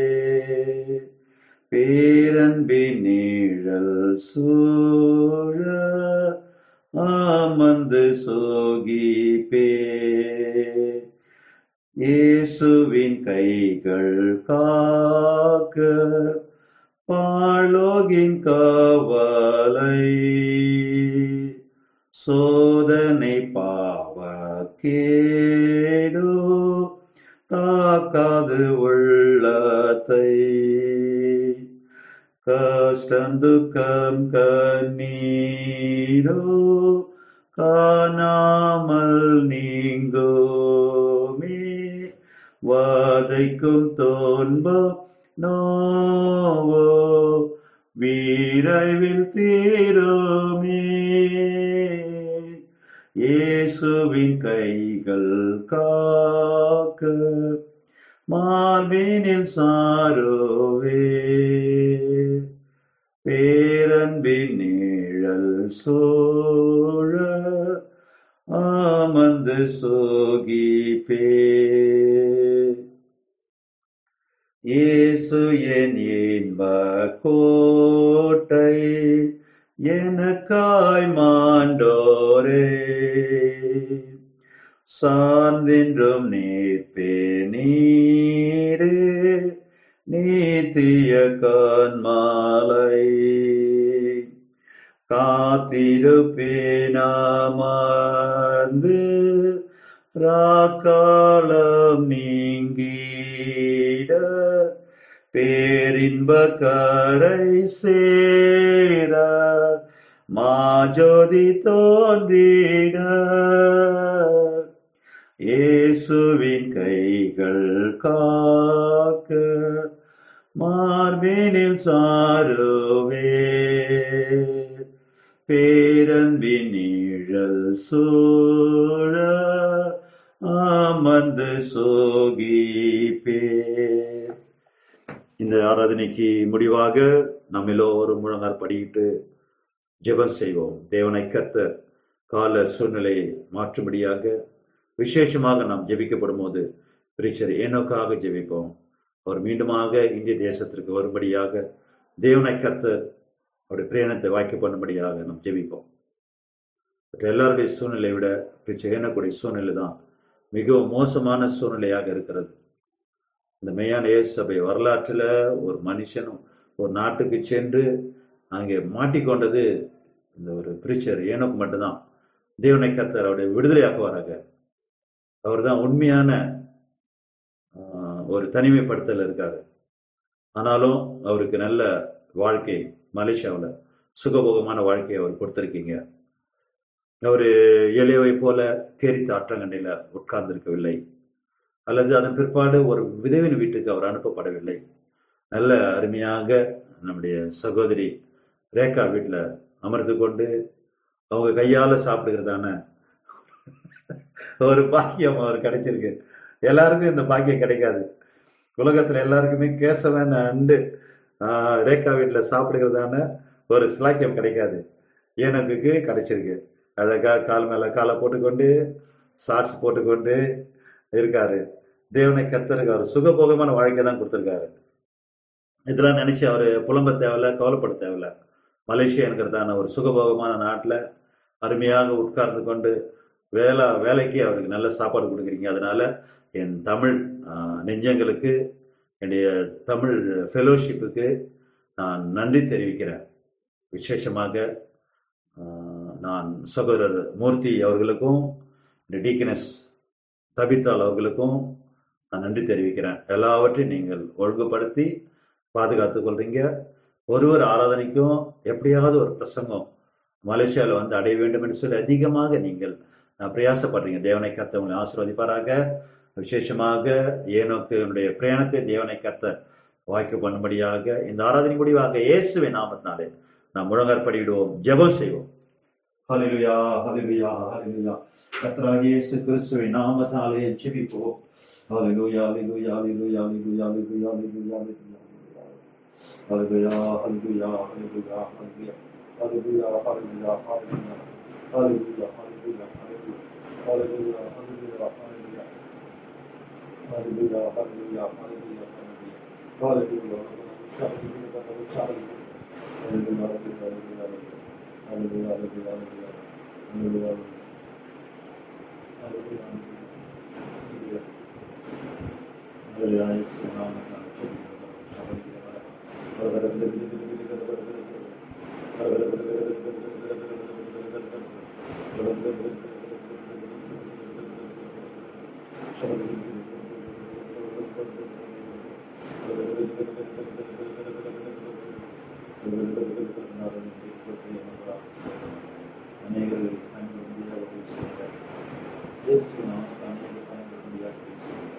பேரன்பின் நீழல் சூழ ஆமந்து சோகிப்பே இயேசுவின் கைகள் காக்க பாலோகின் காவலை சோதனை பாவ கேடோ தாக்காது உள்ளத்தை கஷ்டம் துக்கம் கண்ணீரோ காணாமல் நீங்கோமே வாதைக்கும் தோன்பம் நோவோ வீரைவில் தீருமே இயேசுவின் கைகள் காக்க மார்பினில் சாரோவே பேரன்பின் நிழல் சோழ ஆமந்து சோகிப்பே இயேசு என் இன்ப கோட்டை எனக்காய் மாண்டோரே சார்ந்தின்றும் நீர்ப்பே நீரே நீத்திய கண்மாலை காத்திருப்பேனாமர்ந்து ராக்காலம் நீங்கிட பேரின்ப கரை சேர மாஜோதி தோன்றிட இயேசுவின் கைகள் காக்க மார்பினில் சாருவே பேரன்பின் நிழல் சூழ அமர்ந்து சோகிப்பே இந்த ஆராதனைக்கு முடிவாக நம்ம எல்லோரும் முழங்கார் படிக்கிட்டு ஜெபம் செய்வோம் தேவனை கர்த்தர் கால சூழ்நிலையை மாற்றும்படியாக விசேஷமாக நாம் ஜெபிக்கப்படும் போது பிரிச்சர் ஏனோக்காக ஜெபிப்போம் அவர் மீண்டுமாக இந்திய தேசத்திற்கு வரும்படியாக தேவனை கர்த்தர் அவருடைய பிரயாணத்தை வாய்க்க பண்ணும்படியாக நாம் ஜெபிப்போம் மற்ற எல்லாருடைய சூழ்நிலையை விட பிரிச்சர் ஏனக்கூடிய சூழ்நிலை தான் மிகவும் மோசமான சூழ்நிலையாக இருக்கிறது இந்த மெய்யான இயேசு சபை வரலாற்றில் ஒரு மனுஷனும் ஒரு நாட்டுக்கு சென்று அங்கே மாட்டிக்கொண்டது இந்த ஒரு பிரிச்சர் ஏனோக்கு மட்டும்தான் தேவனை கர்த்தர் அவருடைய விடுதலையாக்குவாராக அவர் தான் உண்மையான ஆஹ், ஒரு தனிமைப்படுத்தல் இருக்காரு ஆனாலும் அவருக்கு நல்ல வாழ்க்கை மலேசியாவில் சுகபோகமான வாழ்க்கையை அவர் கொடுத்திருக்கீங்க அவர் எளியவை போல கேரித்த ஆற்றங்கண்டையில் உட்கார்ந்திருக்கவில்லை அல்லது அதன் பிற்பாடு ஒரு விதவின் வீட்டுக்கு அவர் அனுப்பப்படவில்லை நல்ல அருமையாக நம்முடைய சகோதரி ரேகா வீட்டில் அமர்ந்து கொண்டு அவங்க கையால சாப்பிடுகிறதான ஒரு பாக்கியம் அவர் கிடைச்சிருக்கு எல்லாருக்கும் இந்த பாக்கியம் கிடைக்காது உலகத்துல எல்லாருக்குமே கேசவன் அண்டு ஆஹ், ரேகா வீட்டில் சாப்பிடுகிறதான ஒரு சிலாக்கியம் கிடைக்காது ஏனோக்குக்கு கிடைச்சிருக்கு அழகா கால் மேல காலை போட்டுக்கொண்டு ஷார்ட்ஸ் போட்டுக்கொண்டு இருக்காரு தேவனை கத்தருக்கு அவர் சுகபோகமான வாழ்க்கை தான் கொடுத்துருக்காரு இதெல்லாம் நினைச்சு அவர் புலம்ப தேவையில்ல கவலைப்பட தேவையில்ல மலேசியாங்கிறதான ஒரு சுகபோகமான நாட்டில் அருமையாக உட்கார்ந்து கொண்டு வேலை வேலைக்கு அவருக்கு நல்ல சாப்பாடு கொடுக்குறீங்க அதனால என் தமிழ் ஆஹ், நெஞ்சங்களுக்கு என்னுடைய தமிழ் ஃபெலோஷிப்புக்கு நான் நன்றி தெரிவிக்கிறேன் விசேஷமாக ஆஹ், நான் சகோதரர் மூர்த்தி அவர்களுக்கும் டீக்கனஸ் தபித்தால் அவர்களுக்கும் நான் நன்றி தெரிவிக்கிறேன் எல்லாவற்றையும் நீங்கள் ஒழுங்குபடுத்தி பாதுகாத்துக் கொள்றீங்க ஒரு ஒரு ஆராதனைக்கும் எப்படியாவது ஒரு பிரசங்கம் மலேசியாவில் வந்து அடைய வேண்டும் என்று சொல்லி அதிகமாக நீங்கள் அஹ், பிரயாசப்படுறீங்க தேவனை கர்த்த உங்களை ஆசீர்வதிப்பாராக விசேஷமாக ஏனோக்கு என்னுடைய பிரயாணத்தை தேவனை கர்த்த வாய்க்கு பண்ணும்படியாக இந்த ஆராதனை முடிவாக இயேசுவின் நாமத்தினாலே நாம் முழங்கற்படியிடுவோம் ஜெபம் செய்வோம் ஹalleluya ஹalleluya ஹalleluya கர்த்தராகிய இயேசு கிறிஸ்துவின் நாமத்தினாலே ஜெபிப்போம் ஹalleluya ஹalleluya ஹalleluya ஹalleluya ஹalleluya ஹalleluya ஹalleluya ஹalleluya ஹalleluya ஹalleluya ஹalleluya ஹalleluya ஹalleluya ஹalleluya ஹalleluya ஹalleluya ஹalleluya ஹalleluya Hallelujah, hallelujah, hallelujah, hallelujah. Hallelujah. Hallelujah, hallelujah. Hallelujah, hallelujah, hallelujah. Hallelujah, hallelujah, hallelujah. Hallelujah, hallelujah. Hallelujah. Hallelujah, இயேசு நாமத்தினால் ஜெபிக்கிறோம். அநேகரை பயன்பட முடியாத ஒரு விஷயம் இயேசு நாமத்தை அநேகர் பயன்பட முடியாத ஒரு விஷயம்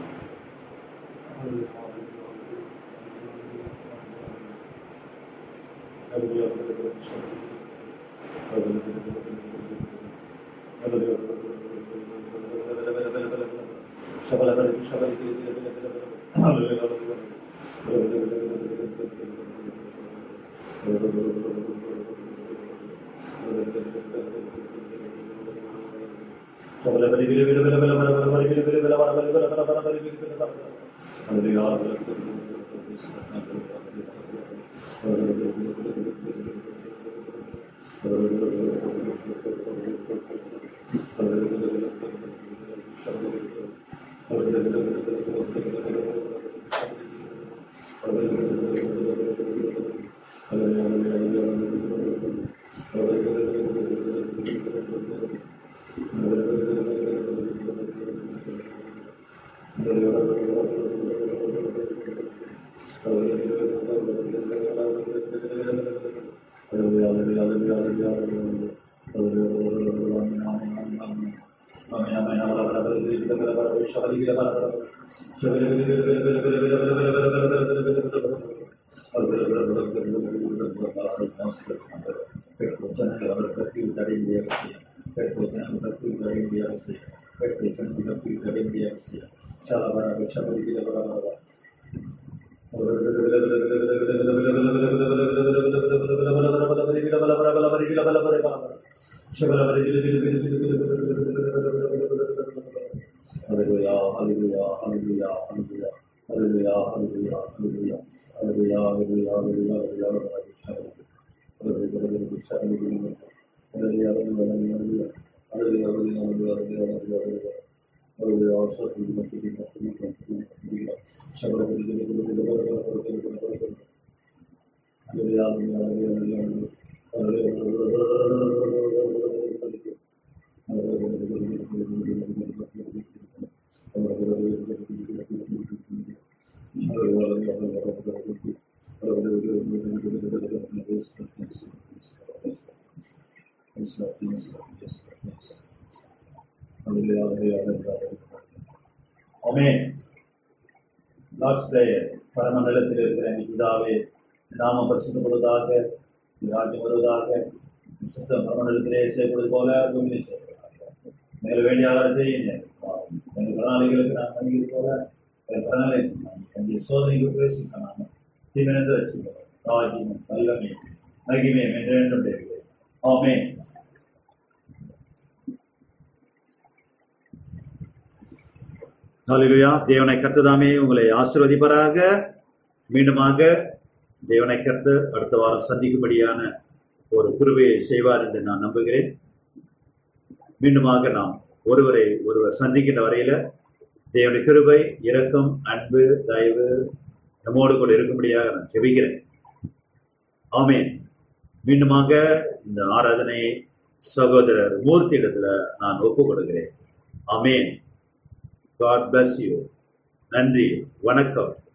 Hallelujah, hallelujah, hallelujah, hallelujah. Hallelujah, hallelujah, hallelujah. Hallelujah, hallelujah, hallelujah, hallelujah, hallelujah. Hallelujah, hallelujah, hallelujah, hallelujah, hallelujah. Hallelujah, also to the to the to the to the Hallelujah, hallelujah, hallelujah. Amen. Lord's prayer பரமண்டலத்தில் இருக்கிற என் பிதாவே நாம பரிசுத்தப்படுவதாக உம்முடைய ராஜ்யம் வருவதாக சுத்தம் பரமண்டலத்திலே செய்யப்படுவது போல பூமியிலே செய்யப்படுவதாக மேல வேண்டிய ஆதாரத்தை எங்கள் பிரணாளிகளுக்கு நான் மன்னிக்கிறது போல எங்கள் பிரணாளி என்னுடைய சோதனைக்கு பிரவேசிக்க நாம தீவிரத்தை வச்சுக்கிறோம் ராஜ்யம் வல்லமை மகிமை என்றென்றும் தேவர்களே ஆமென் ஹalleluya தேவனை கர்த்ததாமே உங்களை ஆசீர்வதிப்பாராக மீண்டுமாக தேவனை கர்த்து அடுத்த வாரம் சந்திக்கும்படியான ஒரு கிருபையை செய்வார் என்று நான் நம்புகிறேன் மீண்டுமாக நாம் ஒருவரை ஒருவர் சந்திக்கின்ற வரையில தேவனுடைய கிருபை இரக்கம் அன்பு தயவு நம்மோடு கூட இருக்கும்படியாக நான் ஜெபிக்கிறேன் ஆமென் மீண்டுமாக இந்த ஆராதனை சகோதரர் மூர்த்தி இடத்துல நான் ஒப்புக் கொடுக்கிறேன் ஆமென் காட் bless யூ நன்றி வணக்கம்